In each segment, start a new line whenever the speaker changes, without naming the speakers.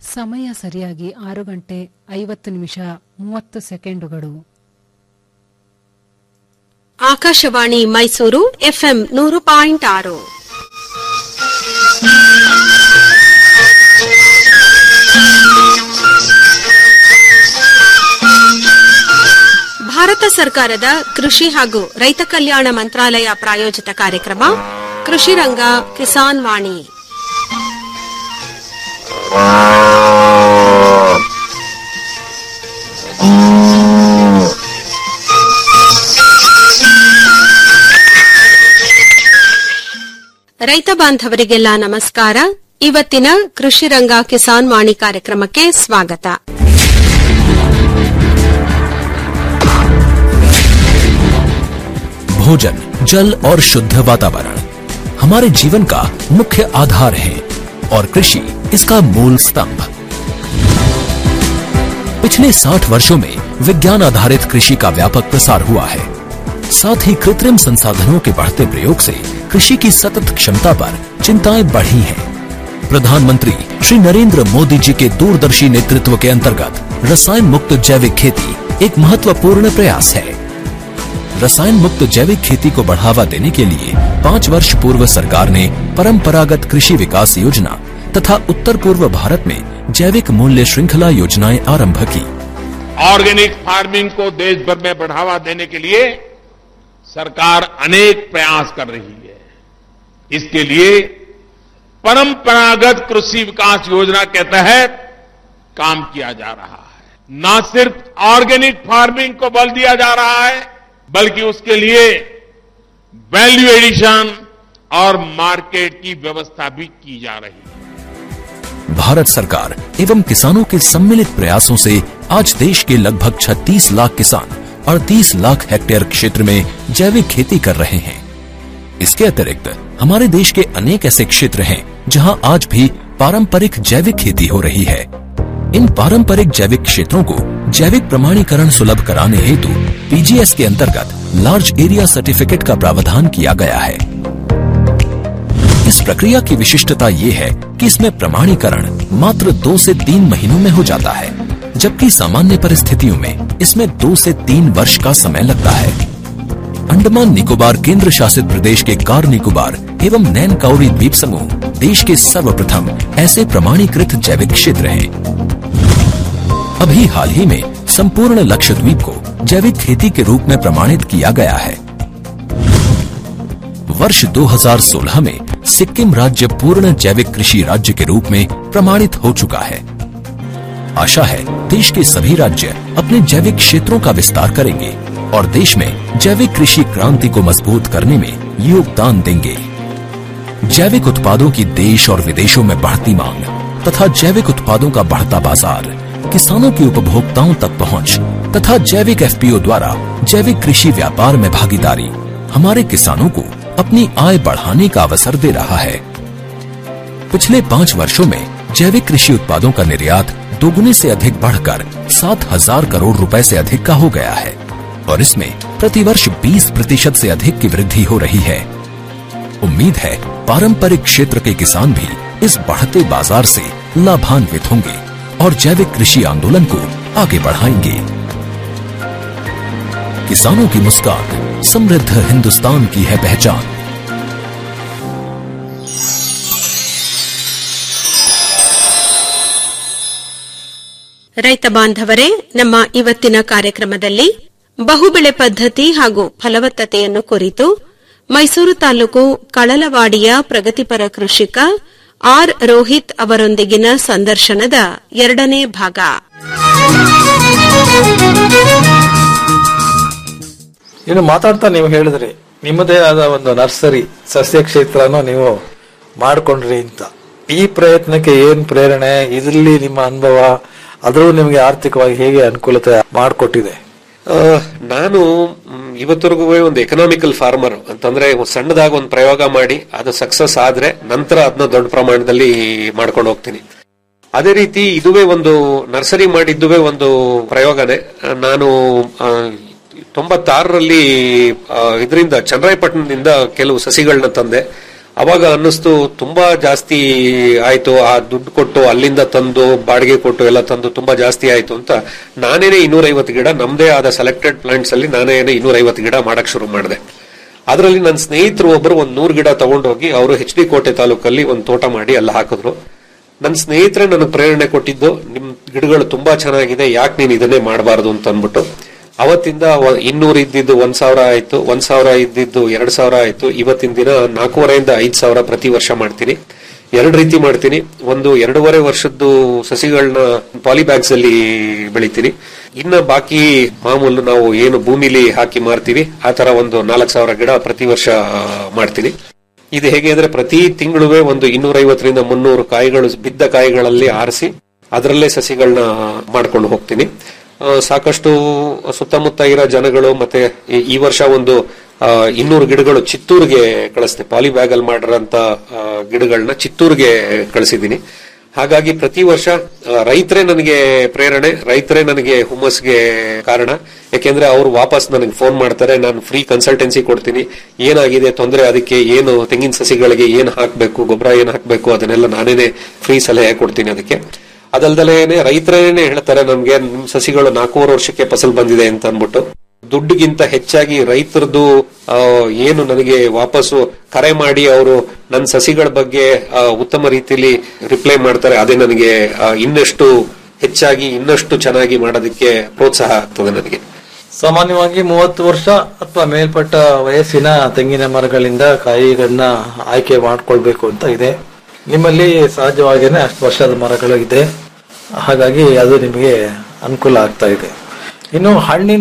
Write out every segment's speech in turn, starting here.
ಸಮಯ ಸರಿಯಾಗಿ ಆರು ಗಂಟೆ ಐವತ್ತು ನಿಮಿಷ ಮೂವತ್ತು ಸೆಕೆಂಡುಗಳು
ಆಕಾಶವಾಣಿ ಮೈಸೂರು ಎಫ್ಎಂ ನೂರು ಪಾಯಿಂಟ್ ಆರು ಭಾರತ ಸರ್ಕಾರದ ಕೃಷಿ ಹಾಗೂ ರೈತ ಕಲ್ಯಾಣ ಮಂತ್ರಾಲಯ ಪ್ರಾಯೋಜಿತ ಕಾರ್ಯಕ್ರಮ ಕೃಷಿ ರಂಗ ಕಿಸಾನ್ ವಾಣಿ ರೈತ ಬಾಂಧವರಿಗೆಲ್ಲ ನಮಸ್ಕಾರ ಇವತ್ತಿನ ಕೃಷಿ ರಂಗ ಕಿಸಾನ್ ವಾಣಿ ಕಾರ್ಯಕ್ರಮಕ್ಕೆ ಸ್ವಾಗತ
भोजन जल और शुद्ध वातावरण हमारे जीवन का मुख्य आधार है और कृषि इसका मूल स्तंभ पिछले 60 वर्षों में विज्ञान आधारित कृषि का व्यापक प्रसार हुआ है साथ ही कृत्रिम संसाधनों के बढ़ते प्रयोग से कृषि की सतत क्षमता पर चिंताएं बढ़ी हैं। प्रधानमंत्री श्री नरेंद्र मोदी जी के दूरदर्शी नेतृत्व के अंतर्गत रसायन मुक्त जैविक खेती एक महत्वपूर्ण प्रयास है रसायन मुक्त जैविक खेती को बढ़ावा देने के लिए पाँच वर्ष पूर्व सरकार ने परंपरागत कृषि विकास योजना तथा उत्तर पूर्व भारत में जैविक मूल्य श्रृंखला योजनाएं आरंभ की
ऑर्गेनिक फार्मिंग को देश भर में बढ़ावा देने के लिए सरकार अनेक प्रयास कर रही है इसके लिए परंपरागत कृषि विकास योजना के तहत काम किया जा रहा है न सिर्फ ऑर्गेनिक फार्मिंग को बल दिया जा रहा है बल्कि उसके लिए वैल्यू एडिशन और मार्केट की व्यवस्था भी की जा रही है
भारत सरकार एवं किसानों के सम्मिलित प्रयासों से आज देश के लगभग 36 लाख किसान 38 लाख हेक्टेयर क्षेत्र में जैविक खेती कर रहे हैं इसके अतिरिक्त हमारे देश के अनेक ऐसे क्षेत्र हैं जहां आज भी पारंपरिक जैविक खेती हो रही है इन पारंपरिक जैविक क्षेत्रों को जैविक प्रमाणीकरण सुलभ कराने हेतु पीजीएस के अंतर्गत लार्ज एरिया सर्टिफिकेट का प्रावधान किया गया है इस प्रक्रिया की विशिष्टता ये है कि इसमें प्रमाणीकरण मात्र दो से तीन महीनों में हो जाता है जबकि सामान्य परिस्थितियों में इसमें दो से तीन वर्ष का समय लगता है अंडमान निकोबार केंद्र शासित प्रदेश के कार निकोबार एवं नैन काउरी द्वीप समूह देश के सर्वप्रथम ऐसे प्रमाणीकृत जैविक क्षेत्र हैं अभी हाल ही में संपूर्ण लक्षद्वीप को जैविक खेती के रूप में प्रमाणित किया गया है वर्ष 2016 में सिक्किम राज्य पूर्ण जैविक कृषि राज्य के रूप में प्रमाणित हो चुका है आशा है देश के सभी राज्य अपने जैविक क्षेत्रों का विस्तार करेंगे और देश में जैविक कृषि क्रांति को मजबूत करने में योगदान देंगे जैविक उत्पादों की देश और विदेशों में बढ़ती मांग तथा जैविक उत्पादों का बढ़ता बाजार किसानों की उपभोक्ताओं तक पहुंच तथा जैविक एफपीओ द्वारा जैविक कृषि व्यापार में भागीदारी हमारे किसानों को अपनी आय बढ़ाने का अवसर दे रहा है पिछले पाँच वर्षों में जैविक कृषि उत्पादों का निर्यात दोगुने से अधिक बढ़कर सात हजार करोड़ रुपए से अधिक का हो गया है और इसमें प्रतिवर्ष 20 प्रतिशत से अधिक की वृद्धि हो रही है उम्मीद है पारंपरिक क्षेत्र के किसान भी इस बढ़ते बाजार से लाभान्वित होंगे और जैविक कृषि आंदोलन को आगे बढ़ाएंगे किसानों की मुस्कान समृद्ध हिंदुस्तान की है पहचान
ರೈತ ಬಾಂಧವರೇ ನಮ್ಮ ಇವತ್ತಿನ ಕಾರ್ಯಕ್ರಮದಲ್ಲಿ ಬಹುಬೆಳೆ ಪದ್ಧತಿ ಹಾಗೂ ಫಲವತ್ತತೆಯನ್ನು ಕುರಿತು ಮೈಸೂರು ತಾಲೂಕು ಕಳಲವಾಡಿಯ ಪ್ರಗತಿಪರ ಕೃಷಿಕ ಆರ್ ರೋಹಿತ್ ಅವರೊಂದಿಗಿನ ಸಂದರ್ಶನದ ಎರಡನೇ ಭಾಗ
ಇನ್ನು ಮಾತಾಡ್ತಾ ನೀವು ಹೇಳಿದ್ರಿ ನಿಮ್ಮದೇ ಆದ ಒಂದು ನರ್ಸರಿ ಸಸ್ಯ ಕ್ಷೇತ್ರನ ನೀವು ಮಾಡ್ಕೊಂಡ್ರಿ ಅಂತ ಈ ಪ್ರಯತ್ನಕ್ಕೆ ಏನ್ ಪ್ರೇರಣೆ ಇದರಲ್ಲಿ ನಿಮ್ಮ ಅನುಭವ ಅದು ನಿಮಗೆ ಆರ್ಥಿಕವಾಗಿ ಹೇಗೆ ಅನುಕೂಲತೆ ಮಾಡಿಕೊಟ್ಟಿದೆ
ಆ, ನಾನು ಮ್, ಇವತ್ತರೆಗೂ ಒಂದು ಎಕನಾಮಿಕಲ್ ಫಾರ್ಮರ್ ಅಂತಂದ್ರೆ ಒಂದ್ ಸಣ್ಣದಾಗಿ ಒಂದು ಪ್ರಯೋಗ ಮಾಡಿ ಅದು ಸಕ್ಸಸ್ ಆದ್ರೆ ನಂತರ ಅದನ್ನ ದೊಡ್ಡ ಪ್ರಮಾಣದಲ್ಲಿ ಮಾಡ್ಕೊಂಡು ಹೋಗ್ತೀನಿ ಅದೇ ರೀತಿ ಇದುವೇ ಒಂದು ನರ್ಸರಿ ಮಾಡಿದ್ದುವೇ ಒಂದು ಪ್ರಯೋಗನೇ ಆ, ನಾನು ಆ, ತೊಂಬತ್ತಾರರಲ್ಲಿ ಇದರಿಂದ ಚನ್ನರಾಯಪಟ್ಟಣದಿಂದ ಕೆಲವು ಸಸಿಗಳನ್ನ ತಂದೆ ಅವಾಗ ಅನ್ನಿಸ್ತು ತುಂಬಾ ಜಾಸ್ತಿ ಆಯ್ತು ಆ ದುಡ್ಡು ಕೊಟ್ಟು ಅಲ್ಲಿಂದ ತಂದು ಬಾಡಿಗೆ ಕೊಟ್ಟು ಎಲ್ಲ ತಂದು ತುಂಬಾ ಜಾಸ್ತಿ ಆಯ್ತು ಅಂತ ನಾನೇನೆ ಇನ್ನೂರೈವತ್ತು ಗಿಡ ನಮ್ದೇ ಆದ ಸೆಲೆಕ್ಟೆಡ್ ಪ್ಲಾಂಟ್ಸ್ ಅಲ್ಲಿ ನಾನೇನೆ ಇನ್ನೂರೈವತ್ತು ಗಿಡ ಮಾಡಕ್ ಶುರು ಮಾಡಿದೆ ಅದರಲ್ಲಿ ನನ್ನ ಸ್ನೇಹಿತರು ಒಬ್ಬರು ಒಂದ್ ನೂರು ಗಿಡ ತಗೊಂಡೋಗಿ ಅವರು ಎಚ್ ಡಿ ಕೋಟೆ ತಾಲೂಕಲ್ಲಿ ಒಂದು ತೋಟ ಮಾಡಿ ಅಲ್ಲಿ ಹಾಕಿದ್ರು ನನ್ನ ಸ್ನೇಹಿತರೆ ನನಗೆ ಪ್ರೇರಣೆ ಕೊಟ್ಟಿದ್ದು ನಿಮ್ ಗಿಡಗಳು ತುಂಬಾ ಚೆನ್ನಾಗಿದೆ ಯಾಕೆ ನೀನ್ ಇದನ್ನೇ ಮಾಡಬಾರ್ದು ಅಂತ ಅಂದ್ಬಿಟ್ಟು ಅವತ್ತಿಂದ ವ- ಇನ್ನೂರು ಇದ್ದಿದ್ದು ಒಂದ್ ಸಾವಿರ ಆಯ್ತು ಒಂದ್ ಸಾವಿರ ಇದ್ದಿದ್ದು ಎರಡ್ ಸಾವಿರ ಆಯ್ತು ಇವತ್ತಿನ ದಿನ ನಾಲ್ಕೂವರೆಯಿಂದ ಐದ್ ಸಾವಿರ ಪ್ರತಿ ವರ್ಷ ಮಾಡ್ತೀನಿ ಎರಡು ರೀತಿ ಮಾಡ್ತೀನಿ ಒಂದು ಎರಡೂವರೆ ವರ್ಷದ್ದು ಸಸಿಗಳನ್ನ ಪಾಲಿಬ್ಯಾಗ್ಸ್ ಅಲ್ಲಿ ಬೆಳಿತೀನಿ ಇನ್ನ ಬಾಕಿ ಮಾಮೂಲು ನಾವು ಏನು ಭೂಮಿಲಿ ಹಾಕಿ ಮಾರ್ತೀವಿ ಆ ತರ ಒಂದು ನಾಲ್ಕು ಸಾವಿರ ಗಿಡ ಪ್ರತಿ ವರ್ಷ ಮಾಡ್ತೀನಿ ಇದು ಹೇಗೆ ಅಂದ್ರೆ ಪ್ರತಿ ತಿಂಗಳುವೆ ಒಂದು ಇನ್ನೂರೈವತ್ತರಿಂದ ಮುನ್ನೂರು ಕಾಯಿಗಳು ಬಿದ್ದ ಕಾಯಿಗಳಲ್ಲಿ ಆರಿಸಿ ಅದರಲ್ಲೇ ಸಸಿಗಳನ್ನ ಮಾಡ್ಕೊಂಡು ಹೋಗ್ತೀನಿ ಆ, ಸಾಕಷ್ಟು ಸುತ್ತಮುತ್ತ ಇರೋ ಜನಗಳು ಮತ್ತೆ ಈ- ಈ ವರ್ಷ ಒಂದು ಆ, ಇನ್ನೂರು ಗಿಡಗಳು ಚಿತ್ತೂರಿಗೆ ಕಳಿಸ್ದೆ ಪಾಲಿಬ್ಯಾಗ್ ಅಲ್ಲಿ ಮಾಡಿರೋಂತ ಆ, ಗಿಡಗಳನ್ನ ಚಿತ್ತೂರಿಗೆ ಕಳಿಸಿದ್ದೀನಿ ಹಾಗಾಗಿ ಪ್ರತಿ ವರ್ಷ ಆ, ರೈತರೇ ನನಗೆ ಪ್ರೇರಣೆ ರೈತರೇ ನನಗೆ ಹುಮ್ಮಸ್ಗೆ ಕಾರಣ ಯಾಕೆಂದ್ರೆ ಅವರು ವಾಪಸ್ ನನಗೆ ಫೋನ್ ಮಾಡ್ತಾರೆ ನಾನು ಫ್ರೀ ಕನ್ಸಲ್ಟೆನ್ಸಿ ಕೊಡ್ತೀನಿ ಏನಾಗಿದೆ ತೊಂದರೆ ಅದಕ್ಕೆ ಏನು ತೆಂಗಿನ ಸಸಿಗಳಿಗೆ ಏನ್ ಹಾಕ್ಬೇಕು ಗೊಬ್ಬರ ಏನ್ ಹಾಕ್ಬೇಕು ಅದನ್ನೆಲ್ಲ ನಾನೇನೆ ಫ್ರೀ ಸಲಹೆ ಕೊಡ್ತೀನಿ ಅದಕ್ಕೆ ಅದಲ್ದಲೇನೆ ರೈತರೇನೆ ಹೇಳ್ತಾರೆ ನಮ್ಗೆ ನಿಮ್ ಸಸಿಗಳು ನಾಲ್ಕೂವರೆ ವರ್ಷಕ್ಕೆ ಫಸಲ್ ಬಂದಿದೆ ಅಂತ ಅನ್ಬಿಟ್ಟು ದುಡ್ಡಿಗಿಂತ ಹೆಚ್ಚಾಗಿ ರೈತರದು ಆ, ಏನು ನನಗೆ ವಾಪಸ್ಸು ಕರೆ ಮಾಡಿ ಅವರು ನನ್ನ ಸಸಿಗಳ ಬಗ್ಗೆ ಆ, ಉತ್ತಮ ರೀತಿಯಲ್ಲಿ ರಿಪ್ಲೈ ಮಾಡ್ತಾರೆ ಅದೇ ನನಗೆ ಆ, ಇನ್ನಷ್ಟು ಹೆಚ್ಚಾಗಿ ಇನ್ನಷ್ಟು ಚೆನ್ನಾಗಿ ಮಾಡೋದಕ್ಕೆ ಪ್ರೋತ್ಸಾಹ ಆಗ್ತದೆ ನನಗೆ
ಸಾಮಾನ್ಯವಾಗಿ ಮೂವತ್ತು ವರ್ಷ ಅಥವಾ ಮೇಲ್ಪಟ್ಟ ವಯಸ್ಸಿನ ತೆಂಗಿನ ಮರಗಳಿಂದ ಕಾಯಿಗಳನ್ನ ಆಯ್ಕೆ ಮಾಡ್ಕೊಳ್ಬೇಕು ಅಂತ ಇದೆ ನಿಮ್ಮಲ್ಲಿ ಸಹಜವಾಗಿಯೇ ಅಷ್ಟು ವರ್ಷದ ಮರಗಳು ಇದೆ ಹಾಗಾಗಿ ಅದು ನಿಮಗೆ ಅನುಕೂಲ ಆಗ್ತಾ ಇದೆ ಇನ್ನು ಹಣ್ಣಿನ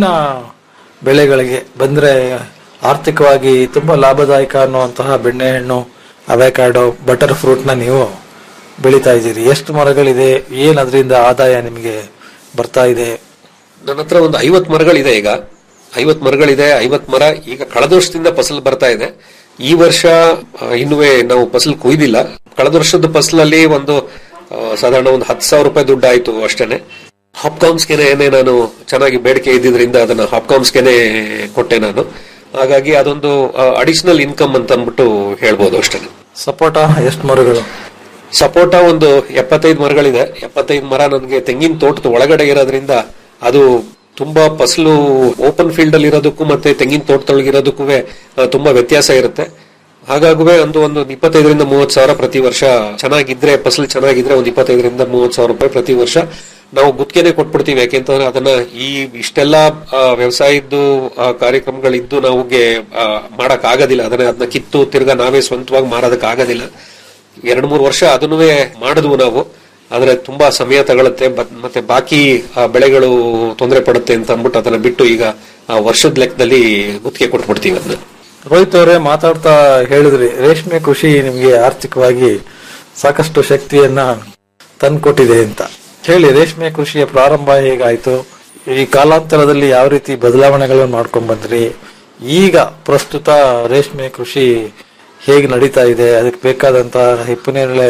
ಬೆಳೆಗಳಿಗೆ ಬಂದ್ರೆ ಆರ್ಥಿಕವಾಗಿ ತುಂಬಾ ಲಾಭದಾಯಕ ಅನ್ನುವಂತಹ ಬೆಣ್ಣೆಹಣ್ಣು ಅವೆಕಾಡೋ ಬಟರ್ ಫ್ರೂಟ್ನ ನೀವು ಬೆಳೀತಾ ಇದ್ದೀರಿ ಎಷ್ಟು ಮರಗಳಿದೆ ಏನ್ ಅದರಿಂದ ಆದಾಯ ನಿಮಗೆ ಬರ್ತಾ ಇದೆ
ನನ್ನ ಹತ್ರ ಒಂದು ಐವತ್ ಮರಗಳಿದೆ ಈಗ ಐವತ್ ಮರಗಳಿದೆ ಐವತ್ ಮರ ಈಗ ಕಳೆದ ವರ್ಷದಿಂದ ಫಸಲ್ ಬರ್ತಾ ಇದೆ ಈ ವರ್ಷ ಆ, ಇನ್ನುವೇ ನಾವು ಫಸಲ್ ಕೊಯ್ದಿಲ್ಲ ಕಳೆದ ವರ್ಷದ ಫಸಲಲ್ಲಿ ಒಂದು ಆ, ಸಾಧಾರಣ ಒಂದು ಹತ್ತು ಸಾವಿರ ರೂಪಾಯಿ ದುಡ್ಡು ಆಯ್ತು ಅಷ್ಟೇನೆ ಹಾಪ್ಕಾಮ್ಸ್ಗೆನೆ ನಾನು ಚೆನ್ನಾಗಿ ಬೇಡಿಕೆ ಇದ್ದಿದ್ರಿಂದ ಅದನ್ನ ಹಾಪ್ಕಾಮ್ಸ್ಗೆನೆ ಕೊಟ್ಟೆ ನಾನು ಹಾಗಾಗಿ ಅದೊಂದು ಅಡಿಷನಲ್ ಇನ್ಕಮ್ ಅಂತ ಅಂದ್ಬಿಟ್ಟು ಹೇಳ್ಬೋದು ಅಷ್ಟೇನೆ
ಸಪೋಟ ಎಷ್ಟು ಮರಗಳು
ಸಪೋಟ ಒಂದು ಎಪ್ಪತ್ತೈದು ಮರಗಳಿದೆ ಎಪ್ಪತ್ತೈದು ಮರ ನನಗೆ ತೆಂಗಿನ ತೋಟದ ಒಳಗಡೆ ಇರೋದ್ರಿಂದ ಅದು ತುಂಬಾ ಫಸಲು ಓಪನ್ ಫೀಲ್ಡ್ ಅಲ್ಲಿ ಇರೋದಕ್ಕೂ ಮತ್ತೆ ತೆಂಗಿನ ತೋಟದೊಳಗಿರೋದಕ್ಕೂ ತುಂಬಾ ವ್ಯತ್ಯಾಸ ಇರುತ್ತೆ ಹಾಗಾಗುವೆ ಒಂದು ಒಂದು ಇಪ್ಪತ್ತೈದರಿಂದ ಮೂವತ್ತು ಸಾವಿರ ಪ್ರತಿ ವರ್ಷ ಚೆನ್ನಾಗಿದ್ರೆ ಫಸಲು ಚೆನ್ನಾಗಿದ್ರೆ ಒಂದು ಇಪ್ಪತ್ತೈದರಿಂದ ಮೂವತ್ತು ಸಾವಿರ ರೂಪಾಯಿ ಪ್ರತಿ ವರ್ಷ ನಾವು ಗುತ್ತಿಗೆನೆ ಕೊಟ್ಬಿಡ್ತೀವಿ ಯಾಕೆಂತಂದ್ರೆ ಅದನ್ನ ಈ ಇಷ್ಟೆಲ್ಲ ಆ, ವ್ಯವಸಾಯದ್ದು ಆ, ಕಾರ್ಯಕ್ರಮಗಳಿದ್ದು ನಮಗೆ ಮಾಡಕ್ ಆಗೋದಿಲ್ಲ ಅದನ್ನ ಅದನ್ನ ಕಿತ್ತು ತಿರ್ಗಾ ನಾವೇ ಸ್ವಂತವಾಗಿ ಮಾರೋದಕ್ ಆಗೋದಿಲ್ಲ ಎರಡ್ ಮೂರು ವರ್ಷ ಅದನ್ನೂ ಮಾಡಿದ್ವು ನಾವು ಆದ್ರೆ ತುಂಬಾ ಸಮಯ ತಗೊಳುತ್ತೆ ಬತ್- ಮತ್ತೆ ಬಾಕಿ ಆ, ಬೆಳೆಗಳು ತೊಂದರೆ ಪಡುತ್ತೆ ಅಂತ ಅಂದ್ಬಿಟ್ಟು ಅದನ್ನ ಬಿಟ್ಟು ಈಗ ಆ, ವರ್ಷದ ಲೆಕ್ಕದಲ್ಲಿ ಗುತ್ತಿಗೆ ಕೊಟ್ಬಿಡ್ತೀವಿ ಅದನ್ನ
ರೋಹಿತ್ ಅವರೇ ಮಾತಾಡ್ತಾ ಹೇಳಿದ್ರಿ ರೇಷ್ಮೆ ಕೃಷಿ ನಿಮಗೆ ಆರ್ಥಿಕವಾಗಿ ಸಾಕಷ್ಟು ಶಕ್ತಿಯನ್ನ ತಂದ್ಕೊಟ್ಟಿದೆ ಅಂತ ಹೇಳಿ ರೇಷ್ಮೆ ಕೃಷಿಯ ಪ್ರಾರಂಭ ಹೇಗಾಯ್ತು ಈ ಕಾಲಾಂತರದಲ್ಲಿ ಯಾವ ರೀತಿ ಬದಲಾವಣೆಗಳನ್ನು ಮಾಡ್ಕೊಂಡ್ ಬಂದ್ರಿ ಈಗ ಪ್ರಸ್ತುತ ರೇಷ್ಮೆ ಕೃಷಿ ಹೇಗೆ ನಡೀತಾ ಇದೆ ಅದಕ್ಕೆ ಬೇಕಾದಂತಹ ಹಿಪ್ಪನೇರಳೆ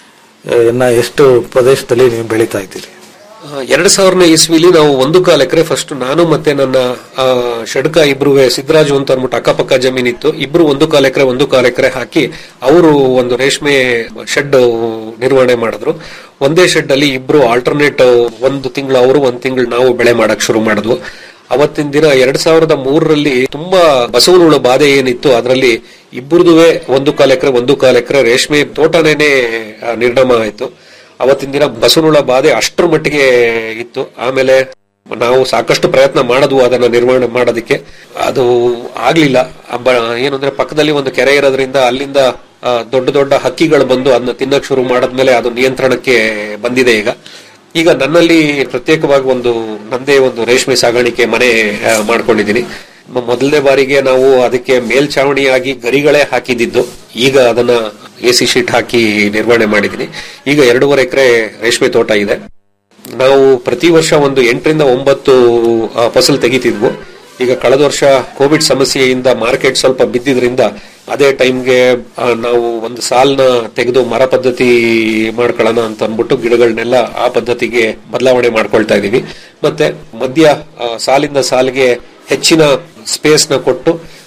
ಎನ್ನ ಎಷ್ಟು ಪ್ರದೇಶದಲ್ಲಿ ನೀವು ಬೆಳೀತಾ ಇದ್ದೀರಿ
ಆ, ಎರಡ್ ಸಾವಿರನೇ ಇಸ್ವಿಲಿ ನಾವು ಒಂದು ಕಾಲ್ ಎಕರೆ ಫಸ್ಟ್ ನಾನು ಮತ್ತೆ ನನ್ನ ಆ, ಷಡ್ಕ ಇಬ್ರು ಸಿದ್ದರಾಜು ಅಂತ ಅಂದ್ಬಿಟ್ಟು ಅಕ್ಕಪಕ್ಕ ಜಮೀನಿತ್ತು ಇಬ್ರು ಒಂದು ಕಾಲ್ ಎಕರೆ ಒಂದು ಕಾಲ್ ಎಕರೆ ಹಾಕಿ ಅವರು ಒಂದು ರೇಷ್ಮೆ ಶೆಡ್ ನಿರ್ವಹಣೆ ಮಾಡಿದ್ರು ಒಂದೇ ಶೆಡ್ ಅಲ್ಲಿ ಇಬ್ರು ಆಲ್ಟರ್ನೇಟ್ ಒಂದು ತಿಂಗಳು ಅವರು ಒಂದ್ ತಿಂಗಳು ನಾವು ಬೆಳೆ ಮಾಡಕ್ ಶುರು ಮಾಡಿದ್ವು ಅವತ್ತಿನ ದಿನ ಎರಡ್ ಸಾವಿರದ ಮೂರರಲ್ಲಿ ತುಂಬಾ ಬಸವನುಳ ಬಾಧೆ ಏನಿತ್ತು ಅದರಲ್ಲಿ ಇಬ್ಬರದುವೆ ಒಂದು ಕಾಲ್ ಎಕರೆ ಒಂದು ಕಾಲ್ ಎಕರೆ ರೇಷ್ಮೆ ತೋಟನೇನೆ ಆ, ನಿರ್ನಾಮ ಆಯ್ತು ಅವತ್ತಿನ ದಿನ ಬಸವನುಳ ಬಾಧೆ ಅಷ್ಟರ ಮಟ್ಟಿಗೆ ಇತ್ತು ಆಮೇಲೆ ನಾವು ಸಾಕಷ್ಟು ಪ್ರಯತ್ನ ಮಾಡಿದ್ವು ಅದನ್ನ ನಿರ್ವಹಣೆ ಮಾಡೋದಕ್ಕೆ ಅದು ಆಗ್ಲಿಲ್ಲ ಅಬ್ಬ- ಏನು ಅಂದ್ರೆ ಪಕ್ಕದಲ್ಲಿ ಒಂದು ಕೆರೆ ಇರೋದ್ರಿಂದ ಅಲ್ಲಿಂದ ಆ, ದೊಡ್ಡ ದೊಡ್ಡ ಹಕ್ಕಿಗಳು ಬಂದು ಅದನ್ನ ತಿನ್ನಕ್ ಶುರು ಮಾಡದ್ಮೇಲೆ ಅದು ನಿಯಂತ್ರಣಕ್ಕೆ ಬಂದಿದೆ ಈಗ ಈಗ ನನ್ನಲ್ಲಿ ಪ್ರತ್ಯೇಕವಾಗಿ ಒಂದು ನಂದೇ ಒಂದು ರೇಷ್ಮೆ ಸಾಗಾಣಿಕೆ ಮನೆ ಆ, ಮಾಡ್ಕೊಂಡಿದ್ದೀನಿ ಮ- ಮೊದಲನೇ ಬಾರಿಗೆ ನಾವು ಅದಕ್ಕೆ ಮೇಲ್ಛಾವಣಿಯಾಗಿ ಗರಿಗಳೇ ಹಾಕಿದ್ದು ಈಗ ಅದನ್ನ ಎ ಸಿ ಶೀಟ್ ಹಾಕಿ ನಿರ್ವಹಣೆ ಮಾಡಿದ್ದೀನಿ ಈಗ ಎರಡೂವರೆ ಎಕರೆ ರೇಷ್ಮೆ ತೋಟ ಇದೆ ನಾವು ಪ್ರತಿ ವರ್ಷ ಒಂದು ಎಂಟರಿಂದ ಒಂಬತ್ತು ಆ, ಫಸಲ್ ತೆಗಿತಿದ್ವು ಈಗ ಕಳೆದ ವರ್ಷ ಕೋವಿಡ್ ಸಮಸ್ಯೆಯಿಂದ ಮಾರ್ಕೆಟ್ ಸ್ವಲ್ಪ ಬಿದ್ದಿದ್ರಿಂದ ಅದೇ ಟೈಮ್ಗೆ ನಾವು ಒಂದು ಸಾಲ್ನ ತೆಗೆದು ಮರ ಪದ್ಧತಿ ಮಾಡ್ಕೊಳ್ಳೋಣ ಅಂತ ಅಂದ್ಬಿಟ್ಟು ಗಿಡಗಳನ್ನೆಲ್ಲ ಆ ಪದ್ಧತಿಗೆ ಬದಲಾವಣೆ ಮಾಡ್ಕೊಳ್ತಾ ಇದೀವಿ ಮತ್ತೆ ಮಧ್ಯ ಆ, ಸಾಲಿಂದ ಸಾಲಿಗೆ ಹೆಚ್ಚಿನ ಸ್ಪೇಸ್ ನ ಕೊಟ್ಟು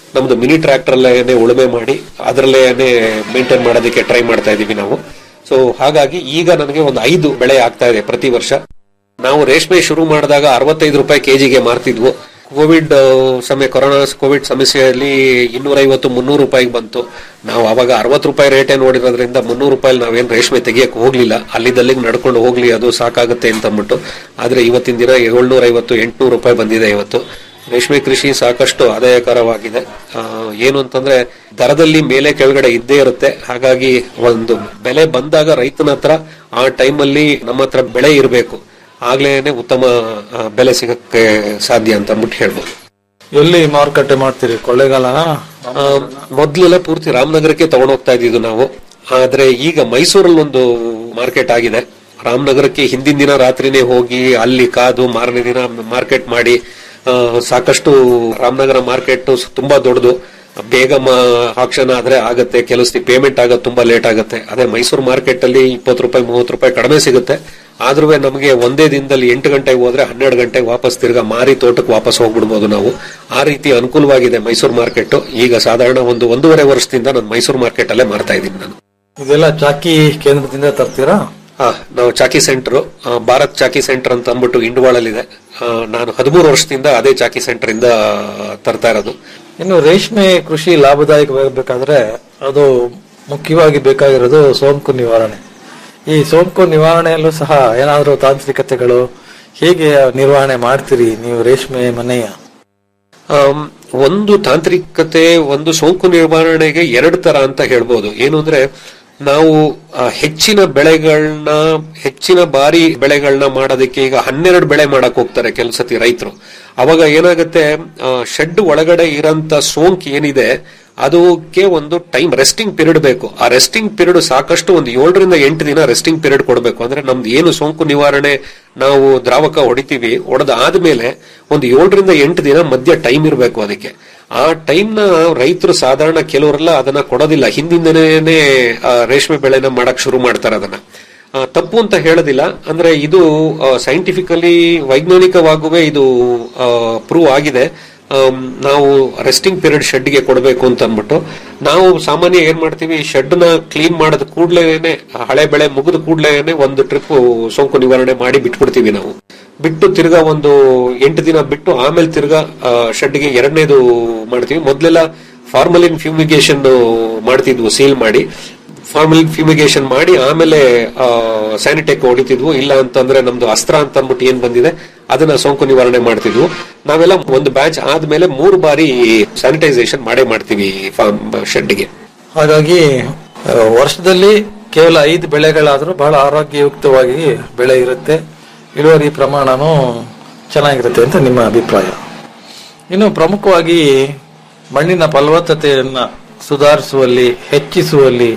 ನಮ್ದು ಮಿನಿ ಟ್ರ್ಯಾಕ್ಟರ್ ಅಲ್ಲೇ ಉಳುಮೆ ಮಾಡಿ ಅದರಲ್ಲೇ ಮೇಂಟೈನ್ ಮಾಡೋದಕ್ಕೆ ಟ್ರೈ ಮಾಡ್ತಾ ಇದೀವಿ ನಾವು ಸೊ ಹಾಗಾಗಿ ಈಗ ನನಗೆ ಒಂದು ಐದು ಬೆಳೆ ಆಗ್ತಾ ಇದೆ ಪ್ರತಿ ವರ್ಷ ನಾವು ರೇಷ್ಮೆ ಶುರು ಮಾಡಿದಾಗ ಅರವತ್ತೈದು ರೂಪಾಯಿ ಕೆಜಿಗೆ ಮಾರ್ತಿದ್ವು ಕೋವಿಡ್ ಆ, ಸಮಯ ಕೊರೋನಾ ಕೋವಿಡ್ ಸಮಸ್ಯೆಯಲ್ಲಿ ಇನ್ನೂರೈವತ್ತು ಮುನ್ನೂರು ರೂಪಾಯಿಗೆ ಬಂತು ನಾವು ಅವಾಗ ಅರವತ್ತು ರೂಪಾಯಿ ರೇಟೇ ನೋಡಿರೋದ್ರಿಂದ ಮುನ್ನೂರು ರೂಪಾಯಿ ನಾವೇನು ರೇಷ್ಮೆ ತೆಗಿಯಕ್ ಹೋಗ್ಲಿಲ್ಲ ಅಲ್ಲಿದ್ದಲ್ಲಿಗೆ ನಡ್ಕೊಂಡು ಹೋಗ್ಲಿ ಅದು ಸಾಕಾಗುತ್ತೆ ಅಂತ ಅಂದ್ಬಿಟ್ಟು ಆದ್ರೆ ಇವತ್ತಿನ ದಿನ ಏಳ್ನೂರ ಐವತ್ತು ಎಂಟ್ನೂರು ರೂಪಾಯಿ ಬಂದಿದೆ ಇವತ್ತು ರೇಷ್ಮೆ ಕೃಷಿ ಸಾಕಷ್ಟು ಆದಾಯಕರವಾಗಿದೆ ಆ, ಏನು ಅಂತಂದ್ರೆ ದರದಲ್ಲಿ ಮೇಲೆ ಕೆಳಗಡೆ ಇದ್ದೇ ಇರುತ್ತೆ ಹಾಗಾಗಿ ಒಂದು ಬೆಲೆ ಬಂದಾಗ ರೈತನ ಹತ್ರ ಆ ಟೈಮಲ್ಲಿ ನಮ್ಮ ಹತ್ರ ಬೆಳೆ ಇರಬೇಕು ಆಗ್ಲೇನೆ ಉತ್ತಮ ಆ, ಬೆಲೆ ಸಿಗಕ್ಕೆ ಸಾಧ್ಯ ಅಂತ ಅಂದ್ಬಿಟ್ಟು ಹೇಳ್ಬೋದು
ಎಲ್ಲಿ ಮಾರುಕಟ್ಟೆ ಮಾಡ್ತೀರಿ ಕೊಳ್ಳೇಗಾಲನ
ಆ, ಮೊದ್ಲೆಲ್ಲ ಪೂರ್ತಿ ರಾಮನಗರಕ್ಕೆ ತಗೊಂಡೋಗ್ತಾ ಇದ್ದಿದ್ದು ನಾವು ಆದ್ರೆ ಈಗ ಮೈಸೂರಲ್ಲಿ ಒಂದು ಮಾರ್ಕೆಟ್ ಆಗಿದೆ ರಾಮನಗರಕ್ಕೆ ಹಿಂದಿನ ದಿನ ರಾತ್ರಿನೇ ಹೋಗಿ ಅಲ್ಲಿ ಕಾದು ಮಾರನೇ ದಿನ ಮಾರ್ಕೆಟ್ ಮಾಡಿ ಆ, ಸಾಕಷ್ಟು ರಾಮನಗರ ಮಾರ್ಕೆಟ್ ತುಂಬಾ ದೊಡ್ಡದು ಬೇಗ ಆಕ್ಷನ್ ಆದ್ರೆ ಆಗತ್ತೆ ಕೆಲವು ಪೇಮೆಂಟ್ ಆಗೋದು ತುಂಬಾ ಲೇಟ್ ಆಗುತ್ತೆ ಅದೇ ಮೈಸೂರು ಮಾರ್ಕೆಟ್ ಅಲ್ಲಿ ಇಪ್ಪತ್ತು ರೂಪಾಯಿ ಮೂವತ್ತು ರೂಪಾಯಿ ಕಡಿಮೆ ಸಿಗುತ್ತೆ ಆದ್ರೂ ನಮಗೆ ಒಂದೇ ದಿನದಲ್ಲಿ ಎಂಟು ಗಂಟೆಗೆ ಹೋದ್ರೆ ಹನ್ನೆರಡು ಗಂಟೆಗೆ ವಾಪಸ್ ತಿರ್ಗಾ ಮಾರಿ ತೋಟಕ್ಕೆ ವಾಪಸ್ ಹೋಗ್ಬಿಡ್ಬೋದು ನಾವು ಆ ರೀತಿ ಅನುಕೂಲವಾಗಿದೆ ಮೈಸೂರು ಮಾರ್ಕೆಟ್ ಈಗ ಸಾಧಾರಣ ಒಂದು ಒಂದೂವರೆ ವರ್ಷದಿಂದ ನಾನು ಮೈಸೂರು ಮಾರ್ಕೆಟ್ ಅಲ್ಲೇ ಮಾರ್ತಾ ಇದ್ದೀನಿ ನಾನು
ಇದೆಲ್ಲ ಚಾಕಿ ಕೇಂದ್ರದಿಂದ ತರ್ತೀರಾ
ಆ, ನಾವು ಚಾಕಿ ಸೆಂಟರ್ ಭಾರತ್ ಚಾಕಿ ಸೆಂಟರ್ ಅಂತ ಅಂದ್ಬಿಟ್ಟು ಇಂಡವಾಳಲ್ಲಿದೆ ಆ, ನಾನು ಹದಿಮೂರು ವರ್ಷದಿಂದ ಅದೇ ಚಾಕಿ ಸೆಂಟರ್ ಇಂದ ತರ್ತಾ ಇರೋದು
ಇನ್ನು ರೇಷ್ಮೆ ಕೃಷಿ ಲಾಭದಾಯಕವಾಗಬೇಕಾದ್ರೆ ಅದು ಮುಖ್ಯವಾಗಿ ಬೇಕಾಗಿರೋದು ಸೋಂಕು ನಿವಾರಣೆ ಈ ಸೋಂಕು ನಿವಾರಣೆಯಲ್ಲೂ ಸಹ ಏನಾದರೂ ತಾಂತ್ರಿಕತೆಗಳು ಹೇಗೆ ನಿರ್ವಹಣೆ ಮಾಡ್ತೀರಿ ನೀವು ರೇಷ್ಮೆ ಮನೆಯ
ಆಮ್, ಒಂದು ತಾಂತ್ರಿಕತೆ ಒಂದು ಸೋಂಕು ನಿವಾರಣೆಗೆ ಎರಡು ತರ ಅಂತ ಹೇಳ್ಬೋದು ಏನು ಅಂದ್ರೆ ನಾವು ಆ, ಹೆಚ್ಚಿನ ಬೆಳೆಗಳನ್ನ ಹೆಚ್ಚಿನ ಬಾರಿ ಬೆಳೆಗಳನ್ನ ಮಾಡೋದಕ್ಕೆ ಈಗ ಹನ್ನೆರಡು ಬೆಳೆ ಮಾಡಕ್ ಹೋಗ್ತಾರೆ ಕೆಲಸತಿ ರೈತರು ಅವಾಗ ಏನಾಗುತ್ತೆ ಶೆಡ್ ಒಳಗಡೆ ಇರೋಂತ ಸೋಂಕು ಏನಿದೆ ಅದಕ್ಕೆ ಒಂದು ಟೈಮ್ ರೆಸ್ಟಿಂಗ್ ಪೀರಿಯಡ್ ಬೇಕು ಆ ರೆಸ್ಟಿಂಗ್ ಪೀರಿಯಡ್ ಸಾಕಷ್ಟು ಒಂದು ಏಳರಿಂದ ಎಂಟು ದಿನ ರೆಸ್ಟಿಂಗ್ ಪೀರಿಯಡ್ ಕೊಡಬೇಕು ಅಂದ್ರೆ ನಮ್ದು ಏನು ಸೋಂಕು ನಿವಾರಣೆ ನಾವು ದ್ರಾವಕ ಹೊಡಿತೀವಿ ಹೊಡೆದ ಆದ್ಮೇಲೆ ಒಂದು ಏಳರಿಂದ ಎಂಟು ದಿನ ಮಧ್ಯ ಟೈಮ್ ಇರಬೇಕು ಅದಕ್ಕೆ ಆ ಟೈಮ್ ನ ರೈತರು ಸಾಧಾರಣ ಕೆಲವರೆಲ್ಲ ಅದನ್ನ ಕೊಡೋದಿಲ್ಲ ಹಿಂದಿಂದನೇ ಆ, ರೇಷ್ಮೆ ಬೆಳೆನ ಮಾಡಕ್ ಶುರು ಮಾಡ್ತಾರೆ ಅದನ್ನ ಆ, ತಪ್ಪು ಅಂತ ಹೇಳೋದಿಲ್ಲ ಅಂದ್ರೆ ಇದು ಸೈಂಟಿಫಿಕಲಿ ವೈಜ್ಞಾನಿಕವಾಗುವೇ ಇದು ಪ್ರೂವ್ ಆಗಿದೆ ಆಮ್, ನಾವು ರೆಸ್ಟಿಂಗ್ ಪೀರಿಯಡ್ ಶೆಡ್ಗೆ ಕೊಡಬೇಕು ಅಂತ ಅಂದ್ಬಿಟ್ಟು ನಾವು ಸಾಮಾನ್ಯ ಏನ್ ಮಾಡ್ತೀವಿ ಶೆಡ್ ನ ಕ್ಲೀನ್ ಮಾಡದ ಕೂಡ್ಲೇನೆ ಹಳೆ ಬೆಳೆ ಮುಗಿದ ಕೂಡ್ಲೇನೆ ಒಂದು ಟ್ರಿಪ್ ಸೋಂಕು ನಿವಾರಣೆ ಮಾಡಿ ಬಿಟ್ಬಿಡ್ತೀವಿ ನಾವು ಬಿಟ್ಟು ತಿರ್ಗಾ ಒಂದು ಎಂಟು ದಿನ ಬಿಟ್ಟು ಆಮೇಲೆ ತಿರ್ಗಾ ಶೆಡ್ಗೆ ಎರಡನೇದು ಮಾಡ್ತೀವಿ ಮೊದ್ಲೆಲ್ಲ ಫಾರ್ಮಲಿನ್ ಫ್ಯೂಮಿಗೇಷನ್ ಮಾಡ್ತಿದ್ವು ಸೀಲ್ ಮಾಡಿ ಫಾರ್ಮಲಿನ್ ಫ್ಯೂಮಿಗೇಷನ್ ಮಾಡಿ ಆಮೇಲೆ ಸ್ಯಾನಿಟೈಕ್ ಹೊಡಿತಿದ್ವು ಇಲ್ಲ ಅಂತಂದ್ರೆ ನಮ್ದು ಅಸ್ತ್ರ ಅಂತ ಅಂದ್ಬಿಟ್ಟು ಏನ್ ಬಂದಿದೆ ಅದನ್ನ ಸೋಂಕು ನಿವಾರಣೆ ಮಾಡ್ತಿದ್ವು ನಾವೆಲ್ಲ ಒಂದು ಬ್ಯಾಚ್ ಆದ್ಮೇಲೆ ಮೂರು ಬಾರಿ ಸ್ಯಾನಿಟೈಸೇಷನ್ ಮಾಡೇ ಮಾಡ್ತೀವಿ ಫಾರ್ಮ್ ಶೆಡ್ಗೆ
ಹಾಗಾಗಿ ಆ, ವರ್ಷದಲ್ಲಿ ಕೇವಲ ಐದು ಬೆಳೆಗಳಾದರೂ ಬಹಳ ಆರೋಗ್ಯಯುಕ್ತವಾಗಿ ಬೆಳೆ ಇರುತ್ತೆ ಇಳುವರಿ ಪ್ರಮಾಣನೂ ಚೆನ್ನಾಗಿರುತ್ತೆ ಅಂತ ನಿಮ್ಮ ಅಭಿಪ್ರಾಯ ಇನ್ನು ಪ್ರಮುಖವಾಗಿ ಮಣ್ಣಿನ ಫಲವತ್ತತೆಯನ್ನ ಸುಧಾರಿಸುವಲ್ಲಿ ಹೆಚ್ಚಿಸುವಲ್ಲಿ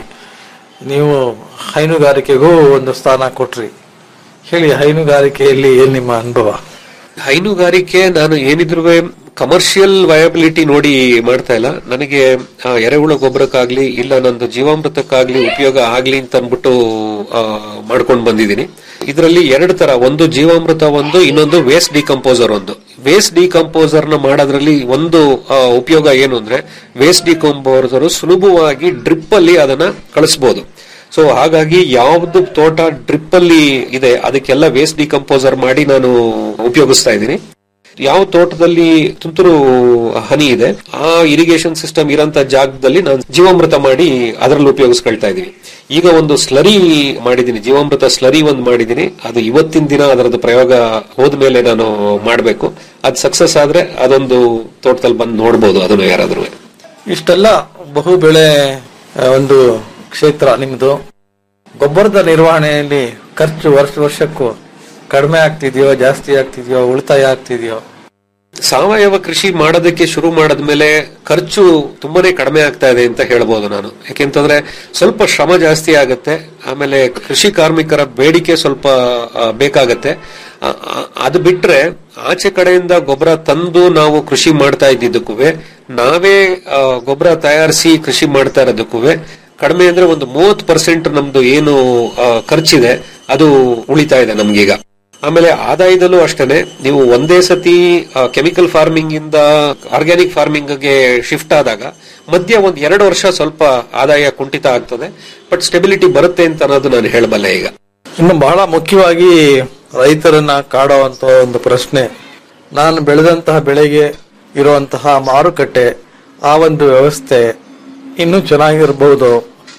ನೀವು ಹೈನುಗಾರಿಕೆಗೂ ಒಂದು ಸ್ಥಾನ ಕೊಟ್ರಿ ಹೇಳಿ ಹೈನುಗಾರಿಕೆಯಲ್ಲಿ ಏನ್ ನಿಮ್ಮ ಅನುಭವ
ಹೈನುಗಾರಿಕೆ ನಾನು ಏನಿದ್ರು ಕಮರ್ಷಿಯಲ್ ವಯಬಿಲಿಟಿ ನೋಡಿ ಮಾಡ್ತಾ ಇಲ್ಲ ನನಗೆ ಆ, ಎರೆಹುಳ ಗೊಬ್ಬರಕ್ಕಾಗ್ಲಿ ಇಲ್ಲ ನಂದು ಜೀವಾಮೃತಕ್ಕಾಗ್ಲಿ ಉಪಯೋಗ ಆಗ್ಲಿ ಅಂತ ಅಂದ್ಬಿಟ್ಟು ಮಾಡ್ಕೊಂಡು ಬಂದಿದ್ದೀನಿ ಇದರಲ್ಲಿ ಎರಡು ತರ ಒಂದು ಜೀವಾಮೃತ ಒಂದು ಇನ್ನೊಂದು ವೇಸ್ಟ್ ಡಿಕಂಪೋಸರ್ ಒಂದು ವೇಸ್ಟ್ ಡಿಕಂಪೋಸರ್ ನ ಮಾಡೋದ್ರಲ್ಲಿ ಒಂದು ಆ, ಉಪಯೋಗ ಏನು ಅಂದ್ರೆ ವೇಸ್ಟ್ ಡಿಕಂಪೋಸರ್ ಸುಲಭವಾಗಿ ಡ್ರಿಪ್ ಅಲ್ಲಿ ಅದನ್ನ ಕಳಿಸಬಹುದು ಸೊ ಹಾಗಾಗಿ ಯಾವ್ದು ತೋಟ ಡ್ರಿಪ್ ಅಲ್ಲಿ ಇದೆ ಅದಕ್ಕೆಲ್ಲ ವೇಸ್ಟ್ ಡಿಕಂಪೋಸರ್ ಮಾಡಿ ನಾನು ಉಪಯೋಗಿಸ್ತಾ ಇದ್ದೀನಿ ಯಾವ ತೋಟದಲ್ಲಿ ತುಂತುರು ಹನಿ ಇದೆ ಆ ಇರಿಗೇಷನ್ ಸಿಸ್ಟಮ್ ಇರೋಂತ ಜಾಗದಲ್ಲಿ ನಾನು ಜೀವಾಮೃತ ಮಾಡಿ ಅದರಲ್ಲಿ ಉಪಯೋಗಿಸ್ಕೊಳ್ತಾ ಇದೀನಿ ಈಗ ಒಂದು ಸ್ಲರಿ ಮಾಡಿದ್ದೀನಿ ಜೀವಾಮೃತ ಸ್ಲರಿ ಒಂದು ಮಾಡಿದ್ದೀನಿ ಅದು ಇವತ್ತಿನ ದಿನ ಅದರದ್ದು ಪ್ರಯೋಗ ಹೋದ್ಮೇಲೆ ನಾನು ಮಾಡಬೇಕು ಅದು ಸಕ್ಸಸ್ ಆದ್ರೆ ಅದೊಂದು ತೋಟದಲ್ಲಿ ಬಂದು ನೋಡ್ಬೋದು ಅದನ್ನು ಯಾರಾದ್ರೂ
ಇಷ್ಟೆಲ್ಲ ಬಹು ಬೆಳೆ ಆ, ಒಂದು ಕ್ಷೇತ್ರ ನಿಮ್ದು ಗೊಬ್ಬರದ ನಿರ್ವಹಣೆಯಲ್ಲಿ ಖರ್ಚು ವರ್ಷ ವರ್ಷಕ್ಕೂ ಕಡಿಮೆ ಆಗ್ತಿದೆಯೋ ಜಾಸ್ತಿ ಆಗ್ತಿದೆಯೋ ಉಳಿತಾಯ ಆಗ್ತಿದೆಯೋ
ಸಾವಯವ ಕೃಷಿ ಮಾಡೋದಕ್ಕೆ ಶುರು ಮಾಡಿದ್ಮೇಲೆ ಖರ್ಚು ತುಂಬಾನೇ ಕಡಿಮೆ ಆಗ್ತಾ ಇದೆ ಅಂತ ಹೇಳ್ಬೋದು ನಾನು ಯಾಕೆಂತಂದ್ರೆ ಸ್ವಲ್ಪ ಶ್ರಮ ಜಾಸ್ತಿ ಆಗುತ್ತೆ ಆಮೇಲೆ ಕೃಷಿ ಕಾರ್ಮಿಕರ ಬೇಡಿಕೆ ಸ್ವಲ್ಪ ಆ, ಬೇಕಾಗತ್ತೆ ಆ, ಆ, ಅದು ಬಿಟ್ರೆ ಆಚೆ ಕಡೆಯಿಂದ ಗೊಬ್ಬರ ತಂದು ನಾವು ಕೃಷಿ ಮಾಡ್ತಾ ಇದ್ದಿದ್ದಕ್ಕೂ ನಾವೇ ಗೊಬ್ಬರ ತಯಾರಿಸಿ ಕೃಷಿ ಮಾಡ್ತಾ ಇರೋದಕ್ಕೂ ಕಡಿಮೆ ಅಂದ್ರೆ ಒಂದು ಮೂವತ್ತು ಪರ್ಸೆಂಟ್ ನಮ್ದು ಏನು ಆ, ಖರ್ಚಿದೆ ಅದು ಉಳಿತಾ ಇದೆ ನಮ್ಗೀಗ ಆಮೇಲೆ ಆದಾಯದಲ್ಲೂ ಅಷ್ಟೇನೆ ನೀವು ಒಂದೇ ಸತಿ ಕೆಮಿಕಲ್ ಫಾರ್ಮಿಂಗ್ ಇಂದ ಆರ್ಗ್ಯಾನಿಕ್ ಫಾರ್ಮಿಂಗ್ ಗೆ ಶಿಫ್ಟ್ ಆದಾಗ ಮಧ್ಯ ಒಂದ್ ಎರಡು ವರ್ಷ ಸ್ವಲ್ಪ ಆದಾಯ ಕುಂಠಿತ ಆಗ್ತದೆ ಬಟ್ ಸ್ಟೆಬಿಲಿಟಿ ಬರುತ್ತೆ ಅಂತ ಅನ್ನೋದು ನಾನು ಹೇಳಬಲ್ಲೆ ಈಗ
ಇನ್ನು ಬಹಳ ಮುಖ್ಯವಾಗಿ ರೈತರನ್ನ ಕಾಡುವಂತ ಒಂದು ಪ್ರಶ್ನೆ ನಾನು ಬೆಳೆದಂತಹ ಬೆಳೆಗೆ ಇರುವಂತಹ ಮಾರುಕಟ್ಟೆ ಆ ಒಂದು ವ್ಯವಸ್ಥೆ ಇನ್ನೂ ಚೆನ್ನಾಗಿರ್ಬಹುದು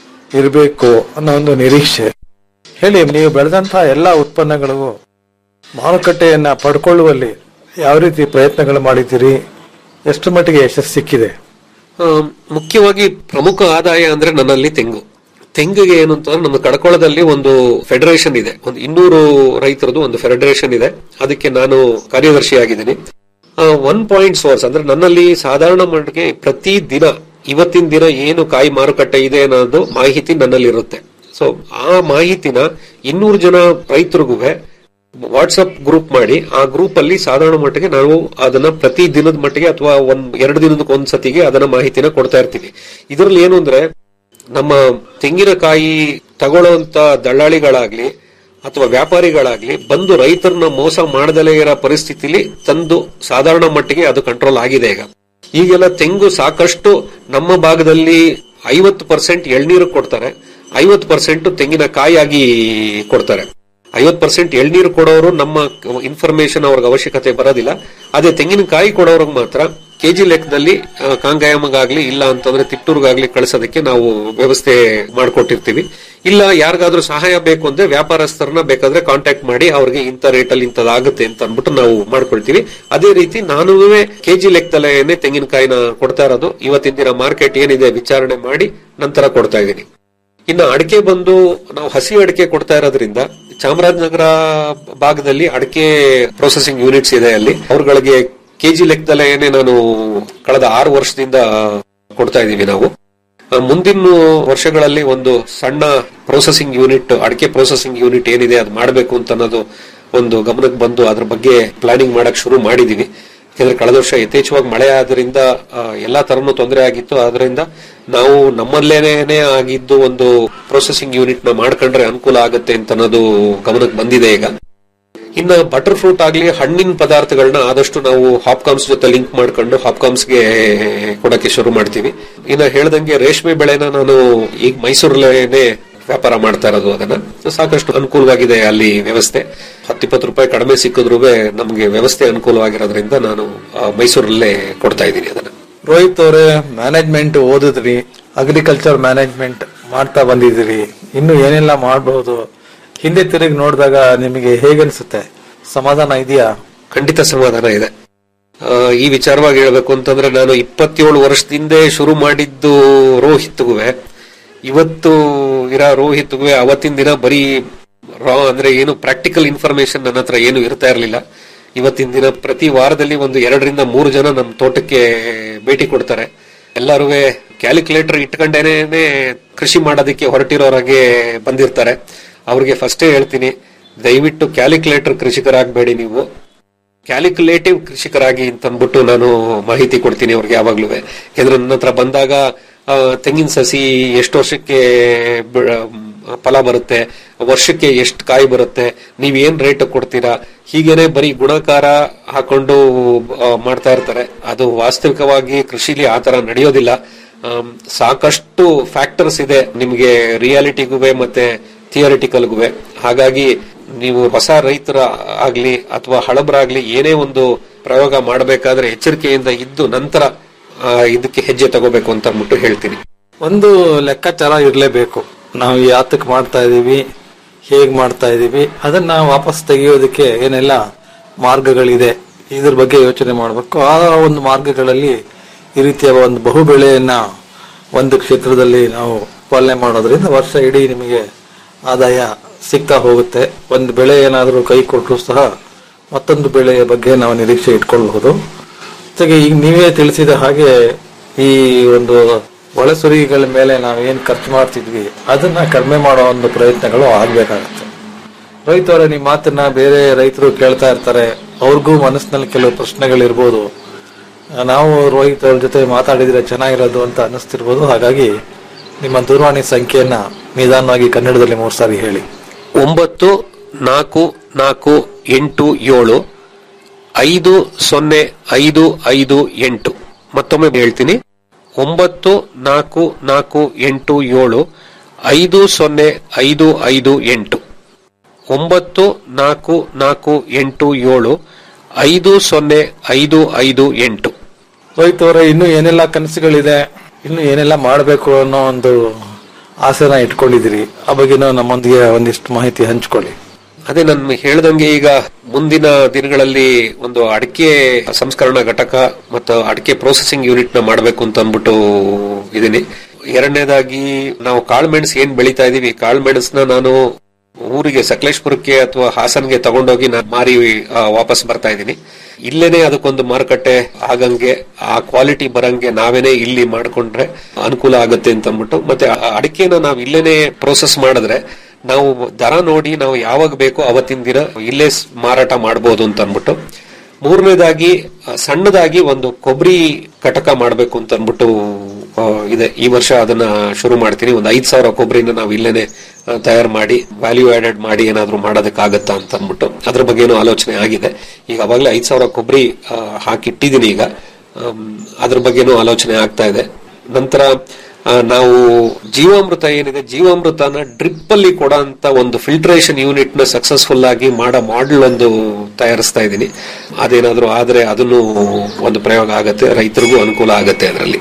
ಇರಬೇಕು ಅನ್ನೋ ಒಂದು ನಿರೀಕ್ಷೆ ಹೇಳಿ ನೀವು ಬೆಳೆದಂತಹ ಎಲ್ಲ ಉತ್ಪನ್ನಗಳಿಗೂ ಮಾರುಕಟ್ಟೆಯನ್ನ ಪಡ್ಕೊಳ್ಳುವಲ್ಲಿ ಯಾವ ರೀತಿ ಪ್ರಯತ್ನಗಳು ಮಾಡಿದ್ದೀರಿ ಎಷ್ಟು ಮಟ್ಟಿಗೆ ಯಶಸ್ಸು ಸಿಕ್ಕಿದೆ
ಆ, ಮುಖ್ಯವಾಗಿ ಪ್ರಮುಖ ಆದಾಯ ಅಂದ್ರೆ ನನ್ನಲ್ಲಿ ತೆಂಗು ತೆಂಗಿಗೆ ಏನು ಅಂತಂದ್ರೆ ನಮ್ಮ ಕಡಕೊಳದಲ್ಲಿ ಒಂದು ಫೆಡರೇಷನ್ ಇದೆ ಒಂದು ಇನ್ನೂರು ರೈತರದು ಒಂದು ಫೆಡರೇಷನ್ ಇದೆ ಅದಕ್ಕೆ ನಾನು ಕಾರ್ಯದರ್ಶಿಯಾಗಿದ್ದೀನಿ ಒನ್ ಪಾಯಿಂಟ್ ಸೋರ್ಸ್ ಅಂದ್ರೆ ನನ್ನಲ್ಲಿ ಸಾಧಾರಣ ಮಟ್ಟಿಗೆ ಪ್ರತಿ ದಿನ ಇವತ್ತಿನ ದಿನ ಏನು ಕಾಯಿ ಮಾರುಕಟ್ಟೆ ಇದೆ ಅನ್ನೋದು ಮಾಹಿತಿ ನನ್ನಲ್ಲಿ ಇರುತ್ತೆ ಸೊ ಆ ಮಾಹಿತಿನ ಇನ್ನೂರು ಜನ ರೈತರಿಗೂ ವಾಟ್ಸ್ಆಪ್ ಗ್ರೂಪ್ ಮಾಡಿ ಆ ಗ್ರೂಪ್ ಅಲ್ಲಿ ಸಾಧಾರಣ ಮಟ್ಟಿಗೆ ನಾವು ಅದನ್ನ ಪ್ರತಿ ದಿನದ ಮಟ್ಟಿಗೆ ಅಥವಾ ಒಂದ್ ಎರಡು ದಿನದಕ್ಕೆ ಒಂದ್ ಸತಿಗೆ ಅದನ್ನ ಮಾಹಿತಿನ ಕೊಡ್ತಾ ಇರ್ತೀವಿ ಇದರಲ್ಲಿ ಏನು ಅಂದ್ರೆ ನಮ್ಮ ತೆಂಗಿನಕಾಯಿ ತಗೊಳ್ಳೋಂತ ದಳ್ಳಾಳಿಗಳಾಗ್ಲಿ ಅಥವಾ ವ್ಯಾಪಾರಿಗಳಾಗ್ಲಿ ಬಂದು ರೈತರನ್ನ ಮೋಸ ಮಾಡದಲೇ ಇರೋ ಪರಿಸ್ಥಿತಿಲಿ ತಂದು ಸಾಧಾರಣ ಮಟ್ಟಿಗೆ ಅದು ಕಂಟ್ರೋಲ್ ಆಗಿದೆ ಈಗ ಈಗೆಲ್ಲ ತೆಂಗು ಸಾಕಷ್ಟು ನಮ್ಮ ಭಾಗದಲ್ಲಿ ಐವತ್ತು ಪರ್ಸೆಂಟ್ ಎಳ್ನೀರು ಕೊಡ್ತಾರೆ ಐವತ್ತು ಪರ್ಸೆಂಟ್ ತೆಂಗಿನಕಾಯಿಯಾಗಿ ಕೊಡ್ತಾರೆ ಐವತ್ ಪರ್ಸೆಂಟ್ ಎಳ್ನೀರು ಕೊಡೋರು ನಮ್ಮ ಇನ್ಫಾರ್ಮೇಶನ್ ಅವ್ರಿಗೆ ಅವಶ್ಯಕತೆ ಬರೋದಿಲ್ಲ ಅದೇ ತೆಂಗಿನಕಾಯಿ ಕೊಡೋರ್ಗೆ ಮಾತ್ರ ಕೆಜಿ ಲೆಕ್ಕದಲ್ಲಿ ಆ, ಕಾಂಗಾಯಮಗಾಗ್ಲಿ ಇಲ್ಲ ಅಂತಂದ್ರೆ ತಿಟ್ಟೂರ್ಗಾಗ್ಲಿ ಕಳಿಸೋದಕ್ಕೆ ನಾವು ವ್ಯವಸ್ಥೆ ಮಾಡ್ಕೊಟ್ಟಿರ್ತೀವಿ ಇಲ್ಲ ಯಾರಿಗಾದ್ರೂ ಸಹಾಯ ಬೇಕು ಅಂದ್ರೆ ವ್ಯಾಪಾರಸ್ಥರನ್ನ ಬೇಕಾದ್ರೆ ಕಾಂಟ್ಯಾಕ್ಟ್ ಮಾಡಿ ಅವ್ರಿಗೆ ಇಂಥ ರೇಟಲ್ಲಿ ಇಂಥದ್ದಾಗುತ್ತೆ ಅಂತ ಅಂದ್ಬಿಟ್ಟು ನಾವು ಮಾಡ್ಕೊಳ್ತೀವಿ ಅದೇ ರೀತಿ ನಾನು ಕೆಜಿ ಲೆಕ್ಕದಲ್ಲೇನೆ ತೆಂಗಿನಕಾಯಿನ ಕೊಡ್ತಾ ಇರೋದು ಇವತ್ತಿನ ದಿನ ಮಾರ್ಕೆಟ್ ಏನಿದೆ ವಿಚಾರಣೆ ಮಾಡಿ ನಂತರ ಕೊಡ್ತಾ ಇದ್ದೀನಿ ಇನ್ನು ಅಡಿಕೆ ಬಂದು ನಾವು ಹಸಿ ಅಡಿಕೆ ಕೊಡ್ತಾ ಇರೋದ್ರಿಂದ ಚಾಮರಾಜನಗರ ಭಾಗದಲ್ಲಿ ಅಡಿಕೆ ಪ್ರೊಸೆಸಿಂಗ್ ಯೂನಿಟ್ಸ್ ಇದೆ ಅಲ್ಲಿ ಅವ್ರಗಳಿಗೆ ಕೆಜಿ ಲೆಕ್ಕದಲ್ಲೇ ಏನೇ ನಾನು ಕಳೆದ ಆರು ವರ್ಷದಿಂದ ಕೊಡ್ತಾ ಇದೀವಿ ನಾವು ಆ, ಮುಂದಿನ ವರ್ಷಗಳಲ್ಲಿ ಒಂದು ಸಣ್ಣ ಪ್ರೊಸೆಸಿಂಗ್ ಯೂನಿಟ್ ಅಡಿಕೆ ಪ್ರೊಸೆಸಿಂಗ್ ಯೂನಿಟ್ ಏನಿದೆ ಅದು ಮಾಡಬೇಕು ಅಂತ ಅನ್ನೋದು ಒಂದು ಗಮನಕ್ಕೆ ಬಂದು ಅದ್ರ ಬಗ್ಗೆ ಪ್ಲಾನಿಂಗ್ ಮಾಡಕ್ ಶುರು ಮಾಡಿದೀವಿ ಯಾಕಂದ್ರೆ ಕಳೆದ ವರ್ಷ ಯಥೇಚ್ಛವಾಗಿ ಮಳೆ ಆದ್ರಿಂದ ಆ, ಎಲ್ಲಾ ತರನು ತೊಂದರೆ ಆಗಿತ್ತು ಆದ್ರಿಂದ ನಾವು ನಮ್ಮಲ್ಲೇನೆ ಆಗಿದ್ದು ಒಂದು ಪ್ರೊಸೆಸಿಂಗ್ ಯೂನಿಟ್ ನ ಮಾಡ್ಕೊಂಡ್ರೆ ಅನುಕೂಲ ಆಗುತ್ತೆ ಅಂತ ಅನ್ನೋದು ಗಮನಕ್ಕೆ ಬಂದಿದೆ ಈಗ ಇನ್ನ ಬಟರ್ ಫ್ರೂಟ್ ಆಗ್ಲಿ ಹಣ್ಣಿನ ಪದಾರ್ಥಗಳನ್ನ ಆದಷ್ಟು ನಾವು ಹಾಪ್ಕಾಮ್ಸ್ ಜೊತೆ ಲಿಂಕ್ ಮಾಡ್ಕೊಂಡು ಹಾಪ್ಕಾಮ್ಸ್ಗೆ ಕೊಡಕ್ಕೆ ಶುರು ಮಾಡ್ತೀವಿ ಇನ್ನ ಹೇಳ್ದಂಗೆ ರೇಷ್ಮೆ ಬೆಳೆನ ನಾನು ಈಗ ಮೈಸೂರಲ್ಲೇನೆ ವ್ಯಾಪಾರ ಮಾಡ್ತಾ ಇರೋದು ಅದನ್ನ ಸಾಕಷ್ಟು ಅನುಕೂಲವಾಗಿದೆ ಅಲ್ಲಿ ವ್ಯವಸ್ಥೆ ಹತ್ತಿಪ್ಪತ್ತು ರೂಪಾಯಿ ಕಡಿಮೆ ಸಿಕ್ಕಿದ್ರು ನಮಗೆ ವ್ಯವಸ್ಥೆ ಅನುಕೂಲವಾಗಿರೋದ್ರಿಂದ ನಾನು ಆ, ಮೈಸೂರಲ್ಲೇ ಕೊಡ್ತಾ ಇದ್ದೀನಿ ಅದನ್ನ
ರೋಹಿತ್ ಅವರೇ ಮ್ಯಾನೇಜ್ಮೆಂಟ್ ಓದಿದ್ರಿ ಅಗ್ರಿಕಲ್ಚರ್ ಮ್ಯಾನೇಜ್ಮೆಂಟ್ ಮಾಡ್ತಾ ಬಂದಿದ್ದೀರಿ ಇನ್ನು ಏನೆಲ್ಲ ಮಾಡಬಹುದು ಹಿಂದೆ ತಿರುಗಿ ನೋಡಿದಾಗ ನಿಮಗೆ ಹೇಗನ್ಸುತ್ತೆ ಸಮಾಧಾನ ಇದೆಯಾ
ಖಂಡಿತ ಸಮಾಧಾನ ಇದೆ ಆ, ಈ ವಿಚಾರವಾಗಿ ಹೇಳ್ಬೇಕು ಅಂತಂದ್ರೆ ನಾನು ಇಪ್ಪತ್ತೇಳು ವರ್ಷದಿಂದ ಶುರು ಮಾಡಿದ್ದು ರೋಹಿತ್ಗುವೆ ಇವತ್ತು ಇರೋ ರೋಹಿತ್ಗುವೆ ಅವತ್ತಿನ ದಿನ ಬರೀ ರಾ ಅಂದ್ರೆ ಏನು ಪ್ರಾಕ್ಟಿಕಲ್ ಇನ್ಫಾರ್ಮೇಶನ್ ನನ್ನ ಹತ್ರ ಏನು ಇರ್ತಾ ಇರಲಿಲ್ಲ ಇವತ್ತಿನ ದಿನ ಪ್ರತಿ ವಾರದಲ್ಲಿ ಒಂದು ಎರಡರಿಂದ ಮೂರು ಜನ ನಮ್ಮ ತೋಟಕ್ಕೆ ಭೇಟಿ ಕೊಡ್ತಾರೆ ಎಲ್ಲರೂ ಕ್ಯಾಲ್ಕುಲೇಟರ್ ಇಟ್ಕೊಂಡೇನೆ ಕೃಷಿ ಮಾಡೋದಕ್ಕೆ ಹೊರಟಿರೋರಾಗೆ ಬಂದಿರ್ತಾರೆ ಅವ್ರಿಗೆ ಫಸ್ಟೇ ಹೇಳ್ತೀನಿ ದಯವಿಟ್ಟು ಕ್ಯಾಲ್ಕುಲೇಟರ್ ಕೃಷಿಕರಾಗಬೇಡಿ ನೀವು ಕ್ಯಾಲ್ಕುಲೇಟಿವ್ ಕೃಷಿಕರಾಗಿ ಅಂತ ಅಂದ್ಬಿಟ್ಟು ನಾನು ಮಾಹಿತಿ ಕೊಡ್ತೀನಿ ಅವ್ರಿಗೆ ಯಾವಾಗ್ಲೂ ಯಾಕಂದ್ರೆ ನನ್ನ ಹತ್ರ ಬಂದಾಗ ಆ, ತೆಂಗಿನ ಸಸಿ ಎಷ್ಟು ವರ್ಷಕ್ಕೆ ಬ- ಫಲ ಬರುತ್ತೆ ವರ್ಷಕ್ಕೆ ಎಷ್ಟು ಕಾಯಿ ಬರುತ್ತೆ ನೀವ್ ಏನ್ ರೇಟ್ ಕೊಡ್ತೀರಾ ಹೀಗೇನೆ ಬರೀ ಗುಣಕಾರ ಹಾಕೊಂಡು ಆ, ಮಾಡ್ತಾ ಇರ್ತಾರೆ ಅದು ವಾಸ್ತವಿಕವಾಗಿ ಕೃಷಿಲಿ ಆತರ ನಡೆಯೋದಿಲ್ಲ ಆಮ್, ಸಾಕಷ್ಟು ಫ್ಯಾಕ್ಟರ್ಸ್ ಇದೆ ನಿಮಗೆ ರಿಯಾಲಿಟಿಗುವೆ ಮತ್ತೆ ಥಿಯರಿಟಿಕಲ್ಗುವೆ ಹಾಗಾಗಿ ನೀವು ಹೊಸ ರೈತರ ಆಗ್ಲಿ ಅಥವಾ ಹಳಬರಾಗ್ಲಿ ಏನೇ ಒಂದು ಪ್ರಯೋಗ ಮಾಡಬೇಕಾದ್ರೆ ಎಚ್ಚರಿಕೆಯಿಂದ ಇದ್ದು ನಂತರ ಆ, ಇದಕ್ಕೆ ಹೆಜ್ಜೆ ತಗೋಬೇಕು ಅಂತ ಅಂದ್ಬಿಟ್ಟು ಹೇಳ್ತೀನಿ
ಒಂದು ಲೆಕ್ಕಾಚಾರ ಇರಲೇಬೇಕು ನಾವು ಯಾತಕ್ ಮಾಡ್ತಾ ಇದೀವಿ ಹೇಗ್ ಮಾಡ್ತಾ ಇದೀವಿ ಅದನ್ನ ವಾಪಸ್ ತೆಗೆಯೋದಕ್ಕೆ ಏನೆಲ್ಲ ಮಾರ್ಗಗಳಿದೆ ಇದ್ರ ಬಗ್ಗೆ ಯೋಚನೆ ಮಾಡಬೇಕು ಆ ಒಂದು ಮಾರ್ಗಗಳಲ್ಲಿ ಈ ರೀತಿಯ ಒಂದು ಬಹು ಬೆಳೆಯನ್ನ ಒಂದು ಕ್ಷೇತ್ರದಲ್ಲಿ ನಾವು ಪಾಲನೆ ಮಾಡೋದ್ರಿಂದ ವರ್ಷ ಇಡೀ ನಿಮಗೆ ಆದಾಯ ಸಿಗ್ತಾ ಹೋಗುತ್ತೆ ಒಂದು ಬೆಳೆ ಏನಾದರೂ ಕೈ ಕೊಟ್ಟರು ಸಹ ಮತ್ತೊಂದು ಬೆಳೆಯ ಬಗ್ಗೆ ನಾವು ನಿರೀಕ್ಷೆ ಇಟ್ಕೊಳ್ಬಹುದು ಜೊತೆಗೆ ಈಗ ನೀವೇ ತಿಳಿಸಿದ ಹಾಗೆ ಈ ಒಂದು ಒಳಸುರಿಗಳ ಮೇಲೆ ನಾವು ಏನ್ ಖರ್ಚು ಮಾಡ್ತಿದ್ವಿ ಅದನ್ನ ಕಡಿಮೆ ಮಾಡೋ ಒಂದು ಪ್ರಯತ್ನಗಳು ಆಗ್ಬೇಕಾಗತ್ತೆ ರೈತವರ ನಿಮ್ಮ ಮಾತನ್ನ ಬೇರೆ ರೈತರು ಕೇಳ್ತಾ ಇರ್ತಾರೆ ಅವ್ರಿಗೂ ಮನಸ್ಸಿನಲ್ಲಿ ಕೆಲವು ಪ್ರಶ್ನೆಗಳಿರ್ಬೋದು ನಾವು ರೋಹಿತ್ ಅವ್ರ ಜೊತೆ ಮಾತಾಡಿದ್ರೆ ಚೆನ್ನಾಗಿರೋದು ಅಂತ ಅನ್ನಿಸ್ತಿರ್ಬೋದು ಹಾಗಾಗಿ ನಿಮ್ಮ ದೂರವಾಣಿ ಸಂಖ್ಯೆಯನ್ನ ನಿಧಾನವಾಗಿ ಕನ್ನಡದಲ್ಲಿ ಮೂರು ಸಾರಿ ಹೇಳಿ
ಒಂಬತ್ತು ನಾಲ್ಕು ನಾಲ್ಕು ಎಂಟು ಏಳು ಐದು ಸೊನ್ನೆ ಐದು ಐದು ಎಂಟು ಮತ್ತೊಮ್ಮೆ ಹೇಳ್ತೀನಿ ಒಂಬತ್ತು ನಾಲ್ಕು ನಾಲ್ಕು ಎಂಟು ಏಳು ಐದು ಸೊನ್ನೆ ಐದು ಐದು ಎಂಟು ಒಂಬತ್ತು ನಾಲ್ಕು ನಾಲ್ಕು ಎಂಟು ಏಳು ಐದು ಸೊನ್ನೆ ಐದು ಐದು ಎಂಟು
ರೋಹಿತ್ ಅವರೇ ಇನ್ನು ಏನೆಲ್ಲ ಕನಸುಗಳಿದೆ ಇನ್ನು ಏನೆಲ್ಲ ಮಾಡಬೇಕು ಅನ್ನೋ ಒಂದು ಆಸೆನ ಇಟ್ಕೊಂಡಿದ್ದೀರಿ ಆ ಬಗ್ಗೆನೂ ನಮ್ಮೊಂದಿಗೆ ಒಂದಿಷ್ಟು ಮಾಹಿತಿ ಹಂಚ್ಕೊಳ್ಳಿ
ಅದೇ ನಾನು ಹೇಳ್ದಂಗೆ ಈಗ ಮುಂದಿನ ದಿನಗಳಲ್ಲಿ ಒಂದು ಅಡಿಕೆ ಸಂಸ್ಕರಣಾ ಘಟಕ ಮತ್ತು ಅಡಿಕೆ ಪ್ರೊಸೆಸಿಂಗ್ ಯೂನಿಟ್ ನ ಮಾಡಬೇಕು ಅಂತ ಅಂದ್ಬಿಟ್ಟು ಇದೀನಿ ಎರಡನೇದಾಗಿ ನಾವು ಕಾಳುಮೆಣಸು ಏನ್ ಬೆಳೀತಾ ಇದೀವಿ ಕಾಳುಮೆಣಸನ್ನ ನಾನು ಊರಿಗೆ ಸಕಲೇಶ್ಪುರಕ್ಕೆ ಅಥವಾ ಹಾಸನ್ಗೆ ತಗೊಂಡೋಗಿ ನಾನು ಮಾರಿ ಆ, ವಾಪಸ್ ಬರ್ತಾ ಇದ್ದೀನಿ ಇಲ್ಲೇನೆ ಅದಕ್ಕೊಂದು ಮಾರುಕಟ್ಟೆ ಆಗಂಗೆ ಆ ಕ್ವಾಲಿಟಿ ಬರಂಗೆ ನಾವೇನೆ ಇಲ್ಲಿ ಮಾಡ್ಕೊಂಡ್ರೆ ಅನುಕೂಲ ಆಗುತ್ತೆ ಅಂತ ಅಂದ್ಬಿಟ್ಟು ಮತ್ತೆ ಆ ಅಡಿಕೆನ ನಾವು ಇಲ್ಲೇನೆ ಪ್ರೋಸೆಸ್ ಮಾಡಿದ್ರೆ ನಾವು ದರ ನೋಡಿ ನಾವು ಯಾವಾಗ ಬೇಕೋ ಅವತ್ತಿನ ದಿನ ಇಲ್ಲೇ ಸ್- ಮಾರಾಟ ಮಾಡಬಹುದು ಅಂತ ಅಂದ್ಬಿಟ್ಟು ಮೂರನೇದಾಗಿ ಆ, ಸಣ್ಣದಾಗಿ ಒಂದು ಕೊಬ್ಬರಿ ಘಟಕ ಮಾಡಬೇಕು ಅಂತ ಅಂದ್ಬಿಟ್ಟು ಆ, ಇದೆ ಈ ವರ್ಷ ಅದನ್ನ ಶುರು ಮಾಡ್ತೀನಿ ಒಂದು ಐದ್ ಸಾವಿರ ಕೊಬ್ಬರಿನ ನಾವು ಇಲ್ಲೇನೆ ತಯಾರು ಮಾಡಿ ವ್ಯಾಲ್ಯೂ ಆಡೆಡ್ ಮಾಡಿ ಏನಾದ್ರೂ ಮಾಡೋದಕ್ಕಾಗತ್ತಾ ಅಂತ ಅಂದ್ಬಿಟ್ಟು ಅದ್ರ ಬಗ್ಗೆನೂ ಆಲೋಚನೆ ಆಗಿದೆ ಈಗ ಅವಾಗಲೇ ಐದ್ ಸಾವಿರ ಕೊಬ್ಬರಿ ಹಾಕಿಟ್ಟಿದ್ದೀನಿ ಈಗ ಆಮ್, ಅದ್ರ ಬಗ್ಗೆನೂ ಆಲೋಚನೆ ಆಗ್ತಾ ಇದೆ ನಂತರ ಆ, ನಾವು ಜೀವಾಮೃತ ಏನಿದೆ ಜೀವಾಮೃತನ ಡ್ರಿಪ್ ಅಲ್ಲಿ ಕೊಡೋ ಅಂತ ಒಂದು ಫಿಲ್ಟ್ರೇಷನ್ ಯೂನಿಟ್ ನ ಸಕ್ಸಸ್ಫುಲ್ ಆಗಿ ಮಾಡೋ ಮಾಡೆಲ್ ಒಂದು ತಯಾರಿಸ್ತಾ ಇದ್ದೀನಿ ಅದೇನಾದ್ರೂ ಆದ್ರೆ ಅದನ್ನು ಒಂದು ಪ್ರಯೋಗ ಆಗತ್ತೆ ರೈತರಿಗೂ ಅನುಕೂಲ ಆಗತ್ತೆ ಅದರಲ್ಲಿ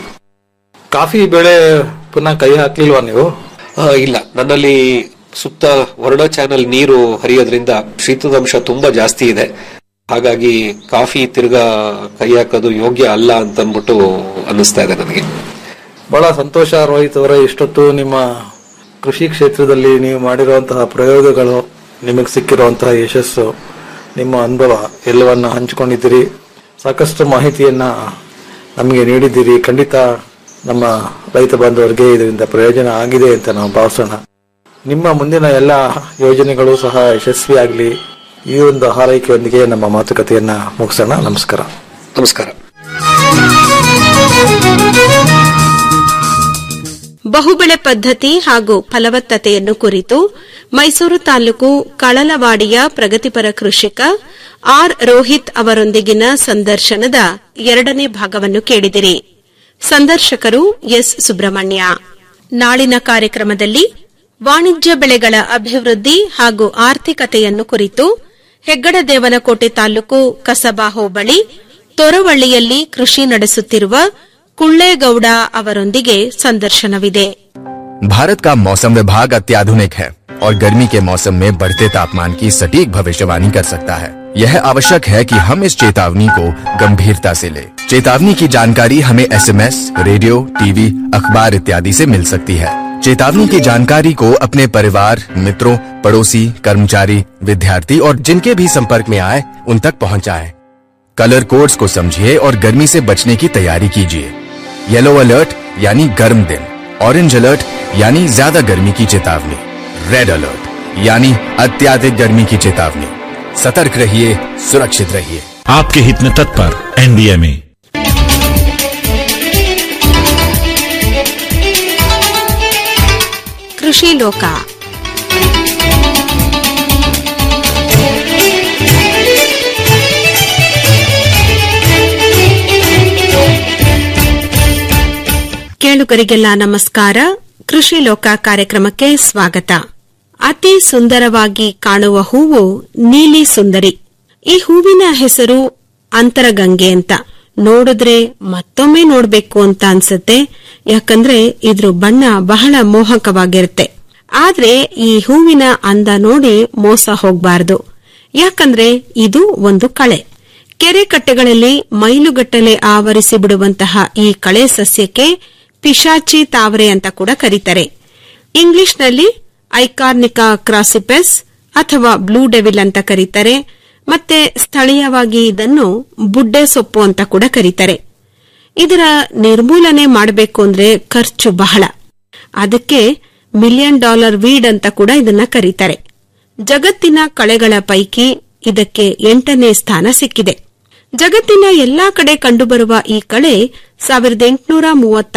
ಕಾಫಿ ಬೆಳೆ ಪುನಃ ಕೈ ಹಾಕ್ಲಿಲ್ವಾ ನೀವು
ಇಲ್ಲ ನನ್ನಲ್ಲಿ ಸುತ್ತ ವರ್ಣ ಚಾನಲ್ ನೀರು ಹರಿಯೋದ್ರಿಂದ ಶೀತದಂಶ ತುಂಬಾ ಜಾಸ್ತಿ ಇದೆ ಹಾಗಾಗಿ ಕಾಫಿ ತಿರ್ಗಾ ಕೈ ಹಾಕೋದು ಯೋಗ್ಯ ಅಲ್ಲ ಅಂತ ಅಂದ್ಬಿಟ್ಟು ಅನ್ನಿಸ್ತಾ ಇದೆ ನನಗೆ
ಬಹಳ ಸಂತೋಷ ರೋಹಿತ್ ಅವರೇ ಇಷ್ಟೊತ್ತು ನಿಮ್ಮ ಕೃಷಿ ಕ್ಷೇತ್ರದಲ್ಲಿ ನೀವು ಮಾಡಿರುವಂತಹ ಪ್ರಯೋಗಗಳು ನಿಮಗೆ ಸಿಕ್ಕಿರುವಂತಹ ಯಶಸ್ಸು ನಿಮ್ಮ ಅನುಭವ ಎಲ್ಲವನ್ನ ಹಂಚಿಕೊಂಡಿದ್ದೀರಿ ಸಾಕಷ್ಟು ಮಾಹಿತಿಯನ್ನ ನಮಗೆ ನೀಡಿದ್ದೀರಿ ಖಂಡಿತ ನಮ್ಮ ರೈತ ಬಾಂಧವರಿಗೆ ಇದರಿಂದ ಪ್ರಯೋಜನ ಆಗಿದೆ ಅಂತ ನಾವು ಭಾವಿಸೋಣ ನಿಮ್ಮ ಮುಂದಿನ ಎಲ್ಲ ಯೋಜನೆಗಳು ಸಹ ಯಶಸ್ವಿಯಾಗಲಿ ಈ ಒಂದು ಹಾರೈಕೆಯೊಂದಿಗೆ ನಮ್ಮ ಮಾತುಕತೆಯನ್ನ ಮುಗಿಸೋಣ ನಮಸ್ಕಾರ
ನಮಸ್ಕಾರ
ಬಹುಬೆಳೆ ಪದ್ಧತಿ ಹಾಗೂ ಫಲವತ್ತತೆಯನ್ನು ಕುರಿತು ಮೈಸೂರು ತಾಲೂಕು ಕಳಲವಾಡಿಯ ಪ್ರಗತಿಪರ ಕೃಷಿಕ ಆರ್ ರೋಹಿತ್ ಅವರೊಂದಿಗಿನ ಸಂದರ್ಶನದ ಎರಡನೇ ಭಾಗವನ್ನು ಕೇಳಿದಿರಿ ಸಂದರ್ಶಕರು ಎಸ್ ಸುಬ್ರಹ್ಮಣ್ಯ ನಾಳಿನ ಕಾರ್ಯಕ್ರಮದಲ್ಲಿ ವಾಣಿಜ್ಯ ಬೆಳೆಗಳ ಅಭಿವೃದ್ಧಿ ಹಾಗೂ ಆರ್ಥಿಕತೆಯನ್ನು ಕುರಿತು ಹೆಗ್ಗಡದೇವನಕೋಟೆ ತಾಲೂಕು ಕಸಬಾ ಹೋಬಳಿ ತೊರವಳ್ಳಿಯಲ್ಲಿ ಕೃಷಿ ನಡೆಸುತ್ತಿರುವ ಕುಳ್ಳೇಗೌಡ ಅವರೊಂದಿಗೆ ಸಂದರ್ಶನವಿದೆ
भारत का मौसम विभाग अत्याधुनिक है और गर्मी के मौसम में बढ़ते तापमान की सटीक भविष्यवाणी कर सकता है यह आवश्यक है कि हम इस चेतावनी को गंभीरता से लें। चेतावनी की जानकारी हमें एसएमएस, रेडियो टीवी अखबार इत्यादि से मिल सकती है चेतावनी की जानकारी को अपने परिवार मित्रों पड़ोसी कर्मचारी विद्यार्थी और जिनके भी संपर्क में आए उन तक पहुंचाएं। कलर कोड्स को समझिए और गर्मी से बचने की तैयारी कीजिए येलो अलर्ट यानी गर्म दिन ऑरेंज अलर्ट यानी ज्यादा गर्मी की चेतावनी रेड अलर्ट यानी अत्याधिक गर्मी की चेतावनी सतर्क रहिए सुरक्षित रहिए
आपके हित में तत्पर एनडीएमए
ಕೃಷಿ ಲೋಕ ಕೇಳುಗರಿಗೆಲ್ಲ ನಮಸ್ಕಾರ ಕೃಷಿ ಲೋಕ ಕಾರ್ಯಕ್ರಮಕ್ಕೆ ಸ್ವಾಗತ ಅತಿ ಸುಂದರವಾಗಿ ಕಾಣುವ ಹೂವು ನೀಲಿ ಸುಂದರಿ ಈ ಹೂವಿನ ಹೆಸರು ಅಂತರಗಂಗೆ ಅಂತ ನೋಡಿದ್ರೆ ಮತ್ತೊಮ್ಮೆ ನೋಡ್ಬೇಕು ಅಂತ ಅನ್ಸುತ್ತೆ ಯಾಕಂದ್ರೆ ಇದ್ರ ಬಣ್ಣ ಬಹಳ ಮೋಹಕವಾಗಿರುತ್ತೆ ಆದ್ರೆ ಈ ಹೂವಿನ ಅಂದ ನೋಡಿ ಮೋಸ ಹೋಗ್ಬಾರ್ದು ಯಾಕಂದ್ರೆ ಇದು ಒಂದು ಕಳೆ ಕೆರೆ ಕಟ್ಟೆಗಳಲ್ಲಿ ಮೈಲುಗಟ್ಟಲೆ ಆವರಿಸಿ ಬಿಡುವಂತಹ ಈ ಕಳೆ ಸಸ್ಯಕ್ಕೆ ಪಿಶಾಚಿ ತಾವರೆ ಅಂತ ಕೂಡ ಕರೀತಾರೆ ಇಂಗ್ಲಿಷ್ನಲ್ಲಿ ಐಕಾರ್ನಿಕಾ ಕ್ರಾಸಿಪೆಸ್ ಅಥವಾ ಬ್ಲೂ ಡೆವಿಲ್ ಅಂತ ಕರೀತಾರೆ ಮತ್ತೆ ಸ್ಥಳೀಯವಾಗಿ ಇದನ್ನು ಬುಡ್ಡೆ ಸೊಪ್ಪು ಅಂತ ಕೂಡ ಕರೀತಾರೆ ಇದರ ನಿರ್ಮೂಲನೆ ಮಾಡಬೇಕು ಅಂದ್ರೆ ಖರ್ಚು ಬಹಳ ಅದಕ್ಕೆ ಮಿಲಿಯನ್ ಡಾಲರ್ ವೀಡ್ ಅಂತ ಕೂಡ ಇದನ್ನ ಕರೀತಾರೆ ಜಗತ್ತಿನ ಕಳೆಗಳ ಪೈಕಿ ಇದಕ್ಕೆ ಎಂಟನೇ ಸ್ಥಾನ ಸಿಕ್ಕಿದೆ ಜಗತ್ತಿನ ಎಲ್ಲಾ ಕಡೆ ಕಂಡುಬರುವ ಈ ಕಳೆ ಸಾವಿರದ ಎಂಟುನೂರ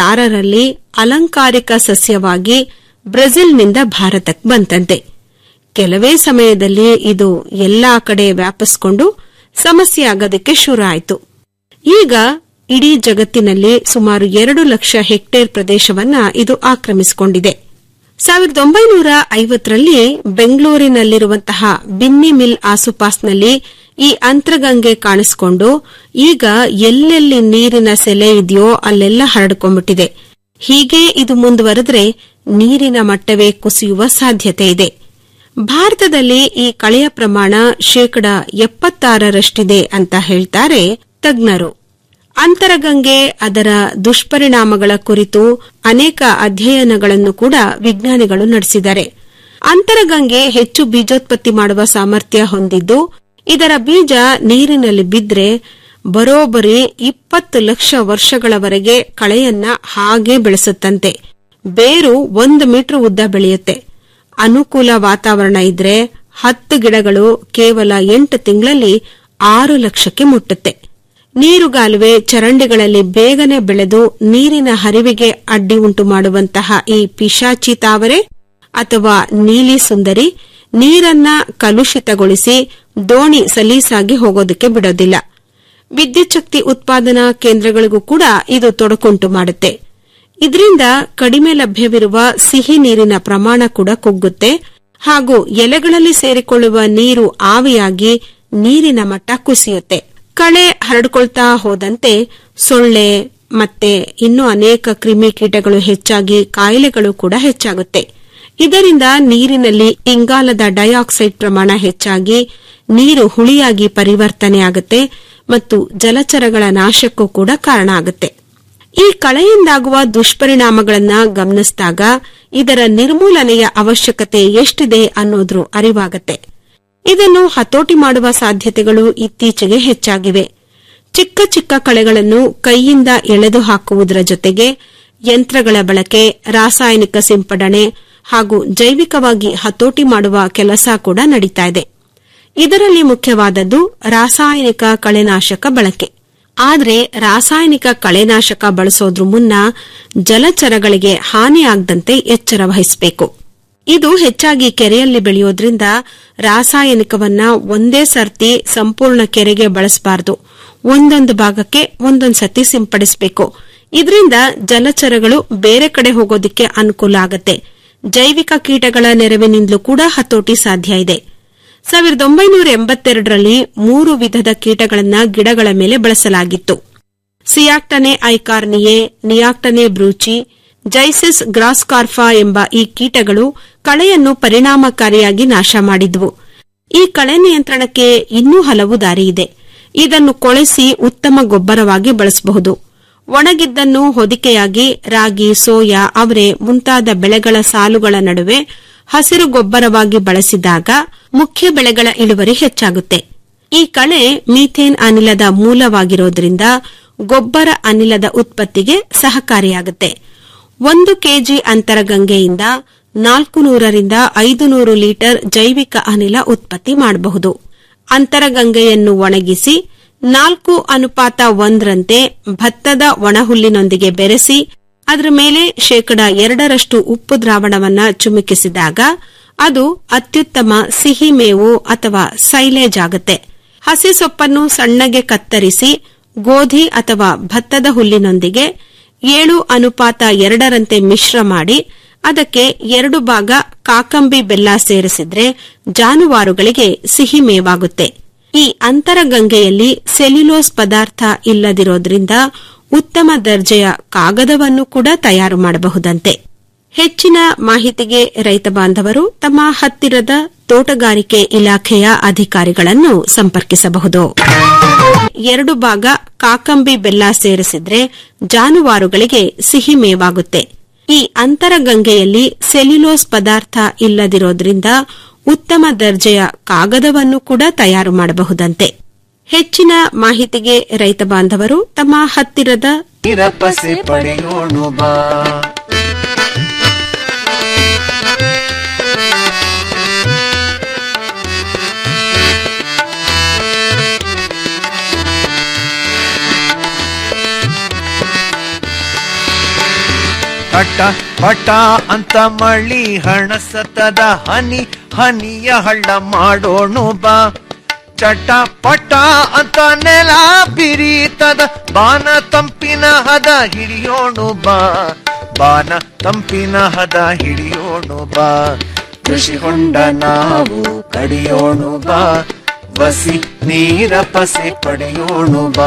ಮೂವತ್ತಾರರಲ್ಲಿ ಅಲಂಕಾರಿಕ ಸಸ್ಯವಾಗಿ ಬ್ರೆಜಿಲ್ನಿಂದ ಭಾರತಕ್ಕೆ ಬಂತಂತೆ ಕೆಲವೇ ಸಮಯದಲ್ಲಿ ಇದು ಎಲ್ಲಾ ಕಡೆ ವ್ಯಾಪಿಸಿಕೊಂಡು ಸಮಸ್ಯೆ ಆಗೋದಕ್ಕೆ ಶುರು ಆಯಿತು ಈಗ ಇಡೀ ಜಗತ್ತಿನಲ್ಲಿ ಸುಮಾರು ಎರಡು ಲಕ್ಷ ಹೆಕ್ಟೇರ್ ಪ್ರದೇಶವನ್ನ ಇದು ಆಕ್ರಮಿಸಿಕೊಂಡಿದೆ ಸಾವಿರದ ಒಂಬೈನೂರ ಐವತ್ತರಲ್ಲಿ ಬೆಂಗಳೂರಿನಲ್ಲಿರುವಂತಹ ಬಿನ್ನಿ ಮಿಲ್ ಆಸುಪಾಸ್ನಲ್ಲಿ ಈ ಅಂತರಗಂಗೆ ಕಾಣಿಸಿಕೊಂಡು ಈಗ ಎಲ್ಲೆಲ್ಲಿ ನೀರಿನ ಸೆಲೆ ಇದೆಯೋ ಅಲ್ಲೆಲ್ಲ ಹರಡ್ಕೊಂಡ್ಬಿಟ್ಟಿದೆ ಹೀಗೆ ಇದು ಮುಂದುವರೆದ್ರೆ ನೀರಿನ ಮಟ್ಟವೇ ಕುಸಿಯುವ ಸಾಧ್ಯತೆ ಇದೆ ಭಾರತದಲ್ಲಿ ಈ ಕಳೆಯ ಪ್ರಮಾಣ ಶೇಕಡ ಎಪ್ಪತ್ತಾರರಷ್ಟಿದೆ ಅಂತ ಹೇಳ್ತಾರೆ ತಜ್ಞರು ಅಂತರಗಂಗೆ ಅದರ ದುಷ್ಪರಿಣಾಮಗಳ ಕುರಿತು ಅನೇಕ ಅಧ್ಯಯನಗಳನ್ನು ಕೂಡ ವಿಜ್ಞಾನಿಗಳು ನಡೆಸಿದ್ದಾರೆ ಅಂತರಗಂಗೆ ಹೆಚ್ಚು ಬೀಜೋತ್ಪತ್ತಿ ಮಾಡುವ ಸಾಮರ್ಥ್ಯ ಹೊಂದಿದ್ದು ಇದರ ಬೀಜ ನೀರಿನಲ್ಲಿ ಬಿದ್ರೆ ಬರೋಬ್ಬರಿ ಇಪ್ಪತ್ತು ಲಕ್ಷ ವರ್ಷಗಳವರೆಗೆ ಕಳೆಯನ್ನ ಹಾಗೆ ಬೆಳೆಸುತ್ತಂತೆ ಬೇರು ಒಂದು ಮೀಟರ್ ಉದ್ದ ಬೆಳೆಯುತ್ತೆ ಅನುಕೂಲ ವಾತಾವರಣ ಇದ್ರೆ ಹತ್ತು ಗಿಡಗಳು ಕೇವಲ ಎಂಟು ತಿಂಗಳಲ್ಲಿ ಆರು ಲಕ್ಷಕ್ಕೆ ಮುಟ್ಟುತ್ತೆ ನೀರುಗಾಲುವೆ ಚರಂಡಿಗಳಲ್ಲಿ ಬೇಗನೆ ಬೆಳೆದು ನೀರಿನ ಹರಿವಿಗೆ ಅಡ್ಡಿ ಉಂಟು ಮಾಡುವಂತಹ ಈ ಪಿಶಾಚಿ ತಾವರೆ ಅಥವಾ ನೀಲಿ ಸುಂದರಿ ನೀರನ್ನ ಕಲುಷಿತಗೊಳಿಸಿ ದೋಣಿ ಸಲೀಸಾಗಿ ಹೋಗೋದಕ್ಕೆ ಬಿಡೋದಿಲ್ಲ ವಿದ್ಯುತ್ ಶಕ್ತಿ ಉತ್ಪಾದನಾ ಕೇಂದ್ರಗಳಿಗೂ ಕೂಡ ಇದು ತೊಡಕುಂಟು ಮಾಡುತ್ತೆ ಇದರಿಂದ ಕಡಿಮೆ ಲಭ್ಯವಿರುವ ಸಿಹಿ ನೀರಿನ ಪ್ರಮಾಣ ಕೂಡ ಕುಗ್ಗುತ್ತೆ ಹಾಗೂ ಎಲೆಗಳಲ್ಲಿ ಸೇರಿಕೊಳ್ಳುವ ನೀರು ಆವಿಯಾಗಿ ನೀರಿನ ಮಟ್ಟ ಕುಸಿಯುತ್ತೆ ಕಳೆ ಹರಡ್ಕೊಳ್ತಾ ಹೋದಂತೆ ಸೊಳ್ಳೆ ಮತ್ತೆ ಇನ್ನೂ ಅನೇಕ ಕ್ರಿಮಿಕೀಟಗಳು ಹೆಚ್ಚಾಗಿ ಕಾಯಿಲೆಗಳು ಕೂಡ ಹೆಚ್ಚಾಗುತ್ತೆ ಇದರಿಂದ ನೀರಿನಲ್ಲಿ ಇಂಗಾಲದ ಡೈಆಕ್ಸೈಡ್ ಪ್ರಮಾಣ ಹೆಚ್ಚಾಗಿ ನೀರು ಹುಳಿಯಾಗಿ ಪರಿವರ್ತನೆ ಆಗುತ್ತೆ ಮತ್ತು ಜಲಚರಗಳ ನಾಶಕ್ಕೂ ಕೂಡ ಕಾರಣ ಆಗುತ್ತೆ ಈ ಕಳೆಯಿಂದಾಗುವ ದುಷ್ಪರಿಣಾಮಗಳನ್ನ ಗಮನಿಸಿದಾಗ ಇದರ ನಿರ್ಮೂಲನೆಯ ಅವಶ್ಯಕತೆ ಎಷ್ಟಿದೆ ಅನ್ನೋದ್ರ ಅರಿವಾಗತ್ತೆ ಇದನ್ನು ಹತೋಟಿ ಮಾಡುವ ಸಾಧ್ಯತೆಗಳು ಇತ್ತೀಚೆಗೆ ಹೆಚ್ಚಾಗಿವೆ ಚಿಕ್ಕ ಚಿಕ್ಕ ಕಳೆಗಳನ್ನು ಕೈಯಿಂದ ಎಳೆದು ಹಾಕುವುದರ ಜೊತೆಗೆ ಯಂತ್ರಗಳ ಬಳಕೆ ರಾಸಾಯನಿಕ ಸಿಂಪಡಣೆ ಹಾಗೂ ಜೈವಿಕವಾಗಿ ಹತೋಟಿ ಮಾಡುವ ಕೆಲಸ ಕೂಡ ನಡೀತಾ ಇದೆ ಇದರಲ್ಲಿ ಮುಖ್ಯವಾದದ್ದು ರಾಸಾಯನಿಕ ಕಳೆನಾಶಕ ಬಳಕೆ ಆದರೆ ರಾಸಾಯನಿಕ ಕಳೆನಾಶಕ ಬಳಸೋದ್ರ ಮುನ್ನ ಜಲಚರಗಳಿಗೆ ಹಾನಿಯಾಗದಂತೆ ಎಚ್ಚರ ವಹಿಸಬೇಕು ಇದು ಹೆಚ್ಚಾಗಿ ಕೆರೆಯಲ್ಲಿ ಬೆಳೆಯೋದ್ರಿಂದ ರಾಸಾಯನಿಕವನ್ನ ಒಂದೇ ಸರ್ತಿ ಸಂಪೂರ್ಣ ಕೆರೆಗೆ ಬಳಸಬಾರದು ಒಂದೊಂದು ಭಾಗಕ್ಕೆ ಒಂದೊಂದು ಸತಿ ಸಿಂಪಡಿಸಬೇಕು ಇದರಿಂದ ಜಲಚರಗಳು ಬೇರೆ ಕಡೆ ಹೋಗೋದಿಕ್ಕೆ ಅನುಕೂಲ ಆಗತ್ತೆ ಜೈವಿಕ ಕೀಟಗಳ ನೆರವಿನಿಂದಲೂ ಕೂಡ ಹತೋಟಿ ಸಾಧ್ಯ ಇದೆ ಸಾವಿರದ ಒಂಬೈನೂರ ಎಂಬತ್ತೆರಡರಲ್ಲಿ ಮೂರು ವಿಧದ ಕೀಟಗಳನ್ನ ಗಿಡಗಳ ಮೇಲೆ ಬಳಸಲಾಗಿತ್ತು ಸಿಯಾಕ್ಟನೆ ಐಕಾರ್ನಿಯೆ ನಿಯಾಕ್ಟನೆ ಬ್ರೂಚಿ ಜೈಸಿಸ್ ಗ್ರಾಸ್ಕಾರ್ಫಾ ಎಂಬ ಈ ಕೀಟಗಳು ಕಳೆಯನ್ನು ಪರಿಣಾಮಕಾರಿಯಾಗಿ ನಾಶ ಮಾಡಿದ್ವು ಈ ಕಳೆ ನಿಯಂತ್ರಣಕ್ಕೆ ಇನ್ನೂ ಹಲವು ದಾರಿ ಇದೆ ಇದನ್ನು ಕೊಳೆಸಿ ಉತ್ತಮ ಗೊಬ್ಬರವಾಗಿ ಬಳಸಬಹುದು ಒಣಗಿದ್ದನ್ನು ಹೊದಿಕೆಯಾಗಿ ರಾಗಿ ಸೋಯಾ ಅವರೆ ಮುಂತಾದ ಬೆಳೆಗಳ ಸಾಲುಗಳ ನಡುವೆ ಹಸಿರು ಗೊಬ್ಬರವಾಗಿ ಬಳಸಿದಾಗ ಮುಖ್ಯ ಬೆಳೆಗಳ ಇಳುವರಿ ಹೆಚ್ಚಾಗುತ್ತೆ ಈ ಕಳೆ ಮೀಥೇನ್ ಅನಿಲದ ಮೂಲವಾಗಿರೋದ್ರಿಂದ ಗೊಬ್ಬರ ಅನಿಲದ ಉತ್ಪತ್ತಿಗೆ ಸಹಕಾರಿಯಾಗುತ್ತೆ ಒಂದು ಕೆಜಿ ಅಂತರಗಂಗೆಯಿಂದ ನಾಲ್ಕು ನೂರರಿಂದ ಐದು ನೂರು ಲೀಟರ್ ಜೈವಿಕ ಅನಿಲ ಉತ್ಪತ್ತಿ ಮಾಡಬಹುದು ಅಂತರಗಂಗೆಯನ್ನು ಒಣಗಿಸಿ ನಾಲ್ಕು ಅನುಪಾತ ಒಂದರಂತೆ ಭತ್ತದ ಒಣಹುಲ್ಲಿನೊಂದಿಗೆ ಬೆರೆಸಿ ಅದರ ಮೇಲೆ ಶೇಕಡ ಎರಡರಷ್ಟು ಉಪ್ಪು ದ್ರಾವಣವನ್ನ ಚುಮುಕಿಸಿದಾಗ ಅದು ಅತ್ಯುತ್ತಮ ಸಿಹಿ ಮೇವು ಅಥವಾ ಸೈಲೇಜ್ ಆಗುತ್ತೆ ಹಸಿ ಸೊಪ್ಪನ್ನು ಸಣ್ಣಗೆ ಕತ್ತರಿಸಿ ಗೋಧಿ ಅಥವಾ ಭತ್ತದ ಹುಲ್ಲಿನೊಂದಿಗೆ ಏಳು ಅನುಪಾತ ಎರಡರಂತೆ ಮಿಶ್ರ ಮಾಡಿ ಅದಕ್ಕೆ ಎರಡು ಭಾಗ ಕಾಕಂಬಿ ಬೆಲ್ಲ ಸೇರಿಸಿದ್ರೆ ಜಾನುವಾರುಗಳಿಗೆ ಸಿಹಿ ಮೇವಾಗುತ್ತೆ ಈ ಅಂತರಗಂಗೆಯಲ್ಲಿ ಸೆಲ್ಯುಲೋಸ್ ಪದಾರ್ಥ ಇಲ್ಲದಿರೋದ್ರಿಂದ ಉತ್ತಮ ದರ್ಜೆಯ ಕಾಗದವನ್ನು ಕೂಡ ತಯಾರು ಮಾಡಬಹುದಂತೆ ಹೆಚ್ಚಿನ ಮಾಹಿತಿಗೆ ರೈತ ಬಾಂಧವರು ತಮ್ಮ ಹತ್ತಿರದ ತೋಟಗಾರಿಕೆ ಇಲಾಖೆಯ ಅಧಿಕಾರಿಗಳನ್ನು ಸಂಪರ್ಕಿಸಬಹುದು ಎರಡು ಭಾಗ ಕಾಕಂಬಿ ಬೆಲ್ಲ ಸೇರಿಸಿದ್ರೆ ಜಾನುವಾರುಗಳಿಗೆ ಸಿಹಿ ಮೇವಾಗುತ್ತೆ ಈ ಅಂತರಗಂಗೆಯಲ್ಲಿ ಸೆಲ್ಯುಲೋಸ್ ಪದಾರ್ಥ ಇಲ್ಲದಿರೋದ್ರಿಂದ ಉತ್ತಮ ದರ್ಜೆಯ ಕಾಗದವನ್ನು ಕೂಡ ತಯಾರು ಮಾಡಬಹುದಂತೆ ಹೆಚ್ಚಿನ ಮಾಹಿತಿಗೆ ರೈತ ಬಾಂಧವರು ತಮ್ಮ ಹತ್ತಿರದ
ನಿರಪಸೆ ಪಡೆಯೋಣ ಬಾ ಪಟ ಪಟ ಅಂತ ಮಳಿ ಹಣ ಸತದ ಹನಿ ಹನಿಯ ಹಳ್ಳ ಮಾಡೋಣ ಬಾ ಚಟ ಪಟ ಅಂತ ನೆಲ ಬಿರೀತದ ಬಾನ ತಂಪಿನ ಹದ ಹಿಡಿಯೋಣ ಬಾ ಬಾನ ತಂಪಿನ ಹದ ಹಿಡಿಯೋಣ ಬಾ ಕೃಷಿ ಹೊಂಡ ನಾವು ಕಡಿಯೋಣ ಬಾ ಬಸಿ ನೀರ ಪಸೆ ಪಡೆಯೋಣ ಬಾ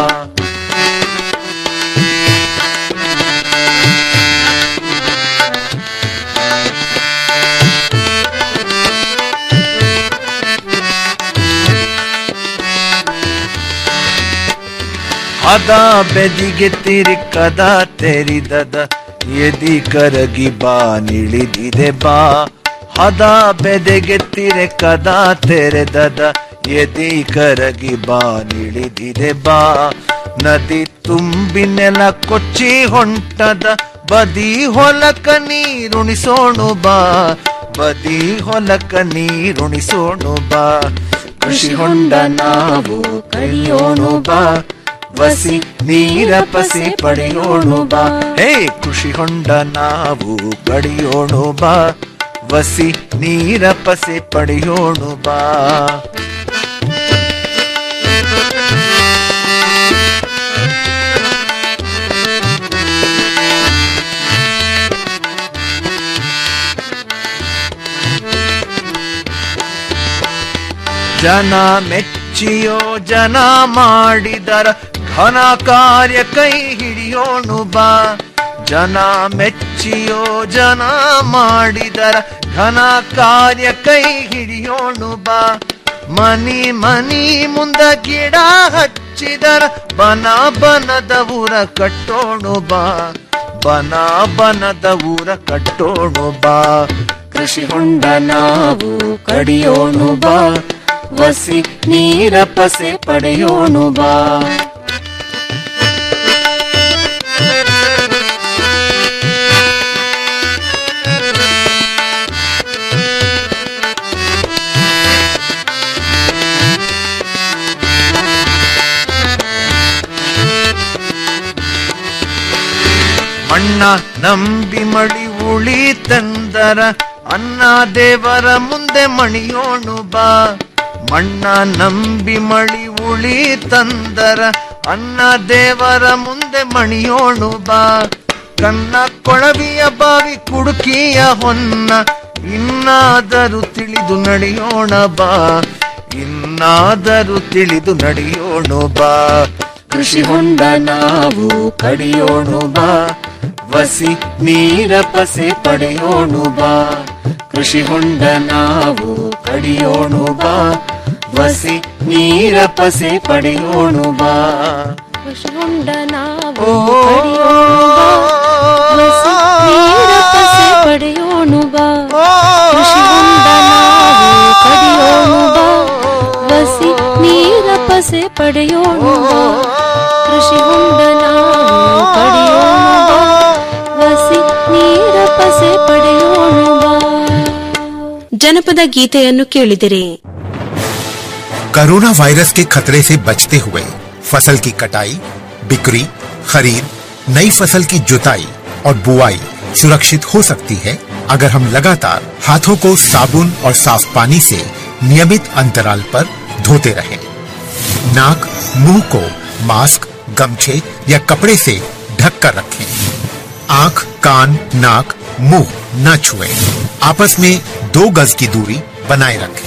ಹದ ಬೆದಿಗೆ ತಿರುಕದ ತೆರಿದದ ಎದಿ ಕರಗಿ ಬಾ ನಿಳಿದಿದೆ ಬಾ ಹದ ಬೆದೆಗೆ ತಿರಕದ ತೆರೆದದ ಎದಿ ಕರಗಿ ಬಾ ನಿಳಿದಿದೆ ಬಾ ನದಿ ತುಂಬಿ ನೆಲ ಕೊಚ್ಚಿ ಹೊಂಟದ ಬದಿ ಹೊಲಕ ನೀರುಣಿಸೋಣ ಬಾ ಬದಿ ಹೊಲಕ ನೀರುಣಿಸೋಣ ಬಾ ಕೃಷಿ ಹೊಂಡ ನಾವು ಕಡಿಯೋಣ ಬಾ ಬಸಿ ನೀರ ಪಸಿ ಪಡೆಯೋಣ ಬಾ ಹೇ ಕೃಷಿ ಹೊಂಡ ನಾವು ಕಡಿಯೋಣ ಬಾ ಬಸಿ ನೀರ ಪಸಿ ಪಡೆಯೋಣ ಬಾ ಜನ ಮೆಚ್ಚಿಯೋ ಜನ ಮಾಡಿದರ ಘನ ಕಾರ್ಯ ಕೈ ಹಿಡಿಯೋಣ ಬಾ ಜನ ಮೆಚ್ಚಿಯೋ ಜನ ಮಾಡಿದರ ಘನ ಕಾರ್ಯ ಕೈ ಹಿಡಿಯೋಣ ಬಾ ಮನಿ ಮನಿ ಮುಂದ ಗಿಡ ಹಚ್ಚಿದರ ಬನ ಬನದ ಊರ ಕಟ್ಟೋಣ ಬಾ ಬನ ಬನದ ಊರ ಕಟ್ಟೋಣ ಬಾ ಕೃಷಿ ಹೊಂಡ ನಾವು ಕಡಿಯೋಣ ಬಾ ವಸಿ ನೀರ ಪಸೆ ಪಡೆಯೋಣ ಬಾ ಮಣ್ಣ ನಂಬಿ ಮಳಿ ಉಳಿ ತಂದರ ಅನ್ನ ದೇವರ ಮುಂದೆ ಮಣಿಯೋಣ ಬಾ ಮಣ್ಣ ನಂಬಿ ಮಳಿ ಉಳಿ ತಂದರ ಅನ್ನ ದೇವರ ಮುಂದೆ ಮಣಿಯೋಣ ಬಾ ಕನ್ನ ಕೊಳವಿಯ ಬಾವಿ ಕುಡುಕಿಯ ಹೊನ್ನ ಇನ್ನಾದರೂ ತಿಳಿದು ನಡೆಯೋಣ ಬಾ ಇನ್ನಾದರೂ ತಿಳಿದು ನಡೆಯೋಣ ಬಾ ಕೃಷಿ ಹೊಂಡ ನಾವು ಕಡಿಯೋಣ ಬಾ ವಸಿ ನೀರ ಪಸೆ ಪಡೆಯೋಣ ಬಾ ಕೃಷಿ ಹೊಂಡ ನಾವು ಕಡಿಯೋಣ ಬಾ ವಸಿ ನೀರ ಪಸೆ ಪಡೆಯೋಣ ಬಾ
ಕೃಷಿ ಹೊಂಡ ನಾವು
ಓ,
ಪಡೆಯೋಣ ಬಾ ಕೃಷಿ ಹೊಂಡ ನಾವು ಕಡಿಯೋಣ ಬಾ ಬಸಿ ನೀರ ಪಸೆ ಪಡೆಯೋಣ ಬಾ ಕೃಷಿ ಹೊಂಡ ನಾವು ಕಡಿಯೋಣ ಬಾ ಬಸಿ ನೀರ ಪಸೆ ಪಡೆಯೋಣ ಬಾ
ಜನಪದ ಗೀತೆಯನ್ನು ಕೇಳಿದಿರಿ
कोरोना वायरस के खतरे से बचते हुए फसल की कटाई बिक्री खरीद नई फसल की जुताई और बुआई सुरक्षित हो सकती है अगर हम लगातार हाथों को साबुन और साफ पानी से नियमित अंतराल पर धोते रहें। नाक मुंह को मास्क गमछे या कपड़े से ढक कर रखें आंख कान नाक मुंह न छुएं। आपस में दो गज की दूरी बनाए रखें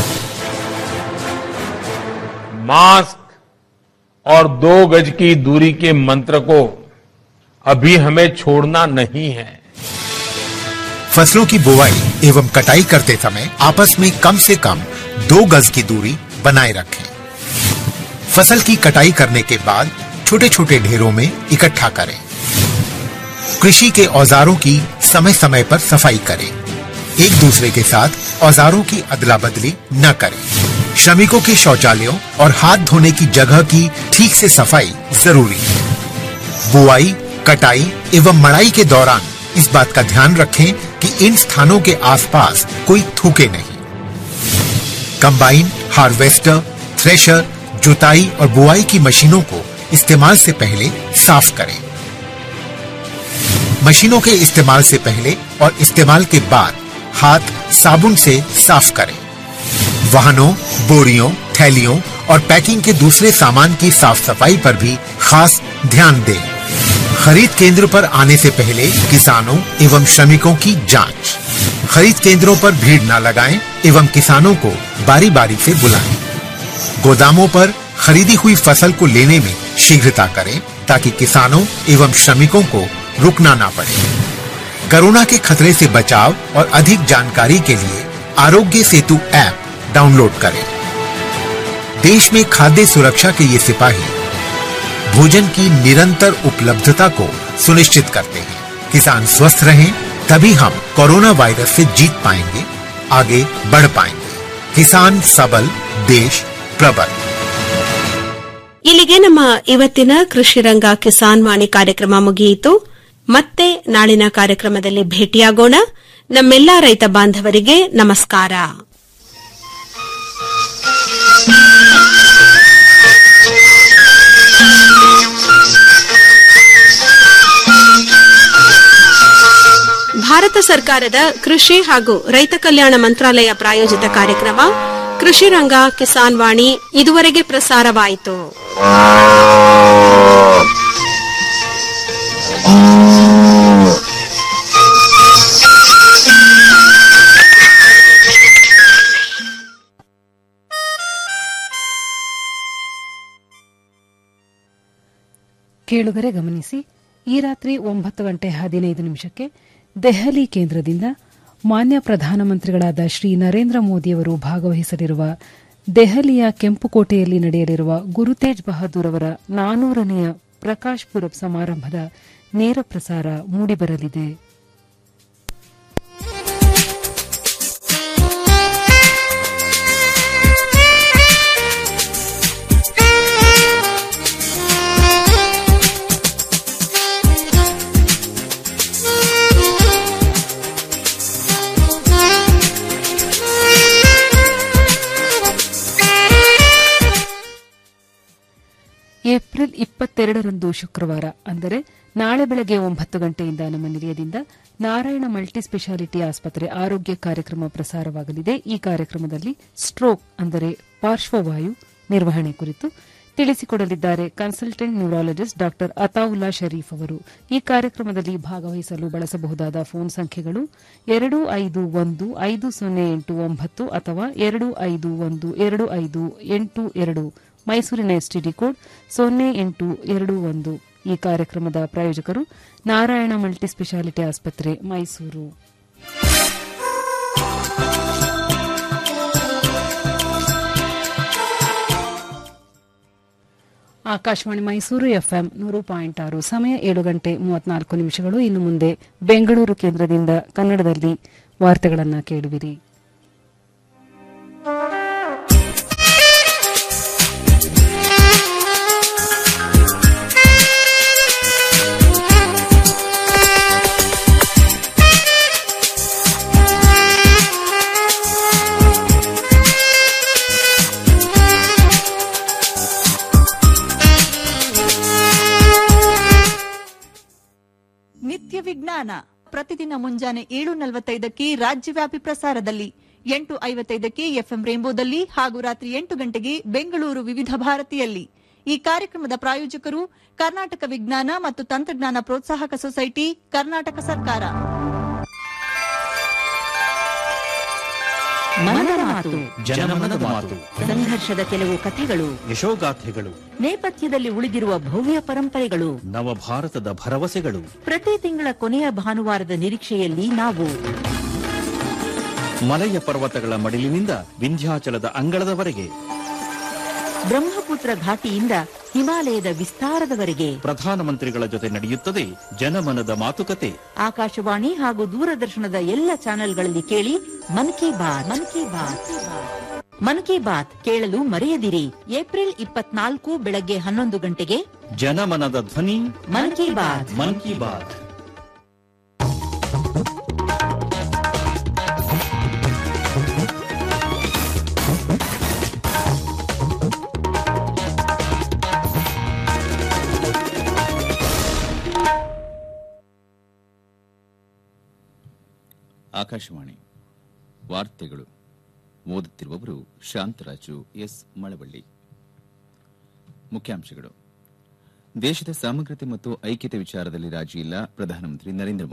मास्क और दो गज की दूरी के मंत्र को अभी हमें छोड़ना नहीं है
फसलों की बुवाई एवं कटाई करते समय आपस में कम से कम दो गज की दूरी बनाए रखें फसल की कटाई करने के बाद छोटे छोटे ढेरों में इकट्ठा करें कृषि के औजारों की समय समय पर सफाई करें एक दूसरे के साथ औजारों की अदला बदली न करें श्रमिकों के शौचालयों और हाथ धोने की जगह की ठीक से सफाई जरूरी है बुआई कटाई एवं मड़ाई के दौरान इस बात का ध्यान रखें कि इन स्थानों के आसपास कोई थूके नहीं कंबाइन हार्वेस्टर थ्रेशर जुताई और बुआई की मशीनों को इस्तेमाल से पहले साफ करें मशीनों के इस्तेमाल से पहले और इस्तेमाल के बाद हाथ साबुन से साफ करें वाहनों बोरियों थैलियों और पैकिंग के दूसरे सामान की साफ सफाई पर भी खास ध्यान दें खरीद केंद्र पर आने से पहले किसानों एवं श्रमिकों की जांच खरीद केंद्रों पर भीड़ न लगाएं एवं किसानों को बारी बारी से बुलाएं गोदामों पर खरीदी हुई फसल को लेने में शीघ्रता करें ताकि किसानों एवं श्रमिकों को रुकना ना पड़े कोरोना के खतरे से बचाव और अधिक जानकारी के लिए आरोग्य सेतु ऐप डाउनलोड करें देश में खाद्य सुरक्षा के ये सिपाही भोजन की निरंतर उपलब्धता को सुनिश्चित करते हैं किसान स्वस्थ रहें तभी हम कोरोना वायरस से जीत पाएंगे आगे बढ़ पाएंगे किसान सबल देश प्रबल
ಇಲ್ಲಿಗೆ ನಮ್ಮ ಇವತ್ತಿನ ಕೃಷಿ ರಂಗ ಕಿಸಾನ್ ವಾಣಿ ಕಾರ್ಯಕ್ರಮ ಮುಗಿಯಿತು ಮತ್ತೆ ನಾಳಿನ ಕಾರ್ಯಕ್ರಮದಲ್ಲಿ ಭೇಟಿಯಾಗೋಣ ನಮ್ಮೆಲ್ಲ ರೈತ ಬಾಂಧವರಿಗೆ ನಮಸ್ಕಾರ ಭಾರತ ಸರ್ಕಾರದ ಕೃಷಿ ಹಾಗೂ ರೈತ ಕಲ್ಯಾಣ ಮಂತ್ರಾಲಯ ಪ್ರಾಯೋಜಿತ ಕಾರ್ಯಕ್ರಮ ಕೃಷಿ ರಂಗ ಕಿಸಾನ್ ವಾಣಿ ಇದುವರೆಗೆ ಪ್ರಸಾರವಾಯಿತು
ಕೇಳುಗರೆ ಗಮನಿಸಿ ಈ ರಾತ್ರಿ ಒಂಬತ್ತು ಗಂಟೆ ಹದಿನೈದು ನಿಮಿಷಕ್ಕೆ ದೆಹಲಿ ಕೇಂದ್ರದಿಂದ ಮಾನ್ಯ ಪ್ರಧಾನಮಂತ್ರಿಗಳಾದ ಶ್ರೀ ನರೇಂದ್ರ ಮೋದಿಯವರು ಭಾಗವಹಿಸಲಿರುವ ದೆಹಲಿಯ ಕೆಂಪುಕೋಟೆಯಲ್ಲಿ ನಡೆಯಲಿರುವ ಗುರುತೇಜ್ ಬಹದ್ದೂರ್ ಅವರ ನಾನೂರನೆಯ ಪ್ರಕಾಶ್ ಪುರಬ್ ಸಮಾರಂಭದ ನೇರ ಪ್ರಸಾರ ಮೂಡಿಬರಲಿದೆ ಏಪ್ರಿಲ್ ಇಪ್ಪತ್ತೆರಡರಂದು ಶುಕ್ರವಾರ ಅಂದರೆ ನಾಳೆ ಬೆಳಗ್ಗೆ ಒಂಬತ್ತು ಗಂಟೆಯಿಂದ ನಮ್ಮ ನಿಲಯದಿಂದ ನಾರಾಯಣ ಮಲ್ಟಿ ಸ್ಪೆಷಾಲಿಟಿ ಆಸ್ಪತ್ರೆ ಆರೋಗ್ಯ ಕಾರ್ಯಕ್ರಮ ಪ್ರಸಾರವಾಗಲಿದೆ ಈ ಕಾರ್ಯಕ್ರಮದಲ್ಲಿ ಸ್ಟ್ರೋಕ್ ಅಂದರೆ ಪಾರ್ಶ್ವವಾಯು ನಿರ್ವಹಣೆ ಕುರಿತು ತಿಳಿಸಿಕೊಡಲಿದ್ದಾರೆ ಕನ್ಸಲ್ಟೆಂಟ್ ನ್ಯೂರಾಲಜಿಸ್ಟ್ ಡಾ ಅತಾವುಲ್ಲಾ ಶರೀಫ್ ಅವರು ಈ ಕಾರ್ಯಕ್ರಮದಲ್ಲಿ ಭಾಗವಹಿಸಲು ಬಳಸಬಹುದಾದ ಫೋನ್ ಸಂಖ್ಯೆಗಳು ಎರಡು ಐದು ಒಂದು ಐದು ಸೊನ್ನೆ ಎಂಟು ಒಂಬತ್ತು ಅಥವಾ ಎರಡು ಐದು ಒಂದು ಎರಡು ಐದು ಎಂಟು ಎರಡು ಮೈಸೂರಿನ ಎಸ್ಟಿಡಿ ಕೋಡ್ ಸೊನ್ನೆ ಎಂಟು ಎರಡು ಒಂದು ಈ ಕಾರ್ಯಕ್ರಮದ ಪ್ರಾಯೋಜಕರು ನಾರಾಯಣ ಮಲ್ಟಿ ಸ್ಪೆಷಾಲಿಟಿ ಆಸ್ಪತ್ರೆ ಮೈಸೂರು ಆಕಾಶವಾಣಿ ಮೈಸೂರು ಎಫ್ಎಂ ನೂರು ಪಾಯಿಂಟ್ ಆರು ಸಮಯ ಏಳು ಗಂಟೆ ಮೂವತ್ನಾಲ್ಕು ನಿಮಿಷಗಳು ಇನ್ನು ಮುಂದೆ ಬೆಂಗಳೂರು ಕೇಂದ್ರದಿಂದ ಕನ್ನಡದಲ್ಲಿ ವಾರ್ತೆಗಳನ್ನು ಕೇಳುವಿರಿ
ನಿತ್ಯ ವಿಜ್ಞಾನ ಪ್ರತಿದಿನ ಮುಂಜಾನೆ ಏಳು ನಲವತ್ತೈದಕ್ಕೆ ರಾಜ್ಯವ್ಯಾಪಿ ಪ್ರಸಾರದಲ್ಲಿ ಎಂಟು ಐವತ್ತೈದಕ್ಕೆ ಎಫ್ಎಂ ರೇಂಬೋದಲ್ಲಿ ಹಾಗೂ ರಾತ್ರಿ ಎಂಟು ಗಂಟೆಗೆ ಬೆಂಗಳೂರು ವಿವಿಧ ಭಾರತಿಯಲ್ಲಿ ಈ ಕಾರ್ಯಕ್ರಮದ ಪ್ರಾಯೋಜಕರು ಕರ್ನಾಟಕ ವಿಜ್ಞಾನ ಮತ್ತು ತಂತ್ರಜ್ಞಾನ ಪ್ರೋತ್ಸಾಹಕ ಸೊಸೈಟಿ ಕರ್ನಾಟಕ ಸರ್ಕಾರ
ಮನದ ಮಾತು
ಜನಮನದ ಮಾತು
ಸಂಘರ್ಷದ ಕೆಲವು ಕಥೆಗಳು
ಯಶೋಗಾಥೆಗಳು
ನೇಪಥ್ಯದಲ್ಲಿ ಉಳಿದಿರುವ ಭವ್ಯ ಪರಂಪರೆಗಳು
ನವಭಾರತದ ಭರವಸೆಗಳು
ಪ್ರತಿ ತಿಂಗಳ ಕೊನೆಯ ಭಾನುವಾರದ ನಿರೀಕ್ಷೆಯಲ್ಲಿ ನಾವು
ಮಲಯ ಪರ್ವತಗಳ ಮಡಿಲಿನಿಂದ ವಿಂಧ್ಯಾಚಲದ ಅಂಗಳದವರೆಗೆ
ಬ್ರಹ್ಮಪುತ್ರ ಘಾಟಿಯಿಂದ ಹಿಮಾಲಯದ ವಿಸ್ತಾರದವರೆಗೆ
ಪ್ರಧಾನಮಂತ್ರಿಗಳ ಜೊತೆ ನಡೆಯುತ್ತದೆ ಜನಮನದ ಮಾತುಕತೆ
ಆಕಾಶವಾಣಿ ಹಾಗೂ ದೂರದರ್ಶನದ ಎಲ್ಲ ಚಾನೆಲ್ಗಳಲ್ಲಿ ಕೇಳಿ ಮನ್ ಕಿ ಬಾತ್ ಮನ್ ಕಿ ಬಾತ್ ಮನ್ ಕಿ ಬಾತ್ ಕೇಳಲು ಮರೆಯದಿರಿ ಏಪ್ರಿಲ್ ಇಪ್ಪತ್ನಾಲ್ಕು ಬೆಳಗ್ಗೆ ಹನ್ನೊಂದು ಗಂಟೆಗೆ
ಜನಮನದ ಧ್ವನಿ
ಮನ್ ಕಿ ಬಾತ್
ಮನ್ ಕಿ ಬಾತ್
ಆಕಾಶವಾಣಿ ವಾರ್ತೆಗಳು ಓದುತ್ತಿರುವವರು ಶಾಂತರಾಜು ಎಸ್ ಮಳವಳ್ಳಿ ಮುಖ್ಯಾಂಶಗಳು ದೇಶದ ಸಮಗ್ರತೆ ಮತ್ತು ಐಕ್ಯತೆ ವಿಚಾರದಲ್ಲಿ ರಾಜಿ ಇಲ್ಲ ಪ್ರಧಾನಮಂತ್ರಿ ನರೇಂದ್ರ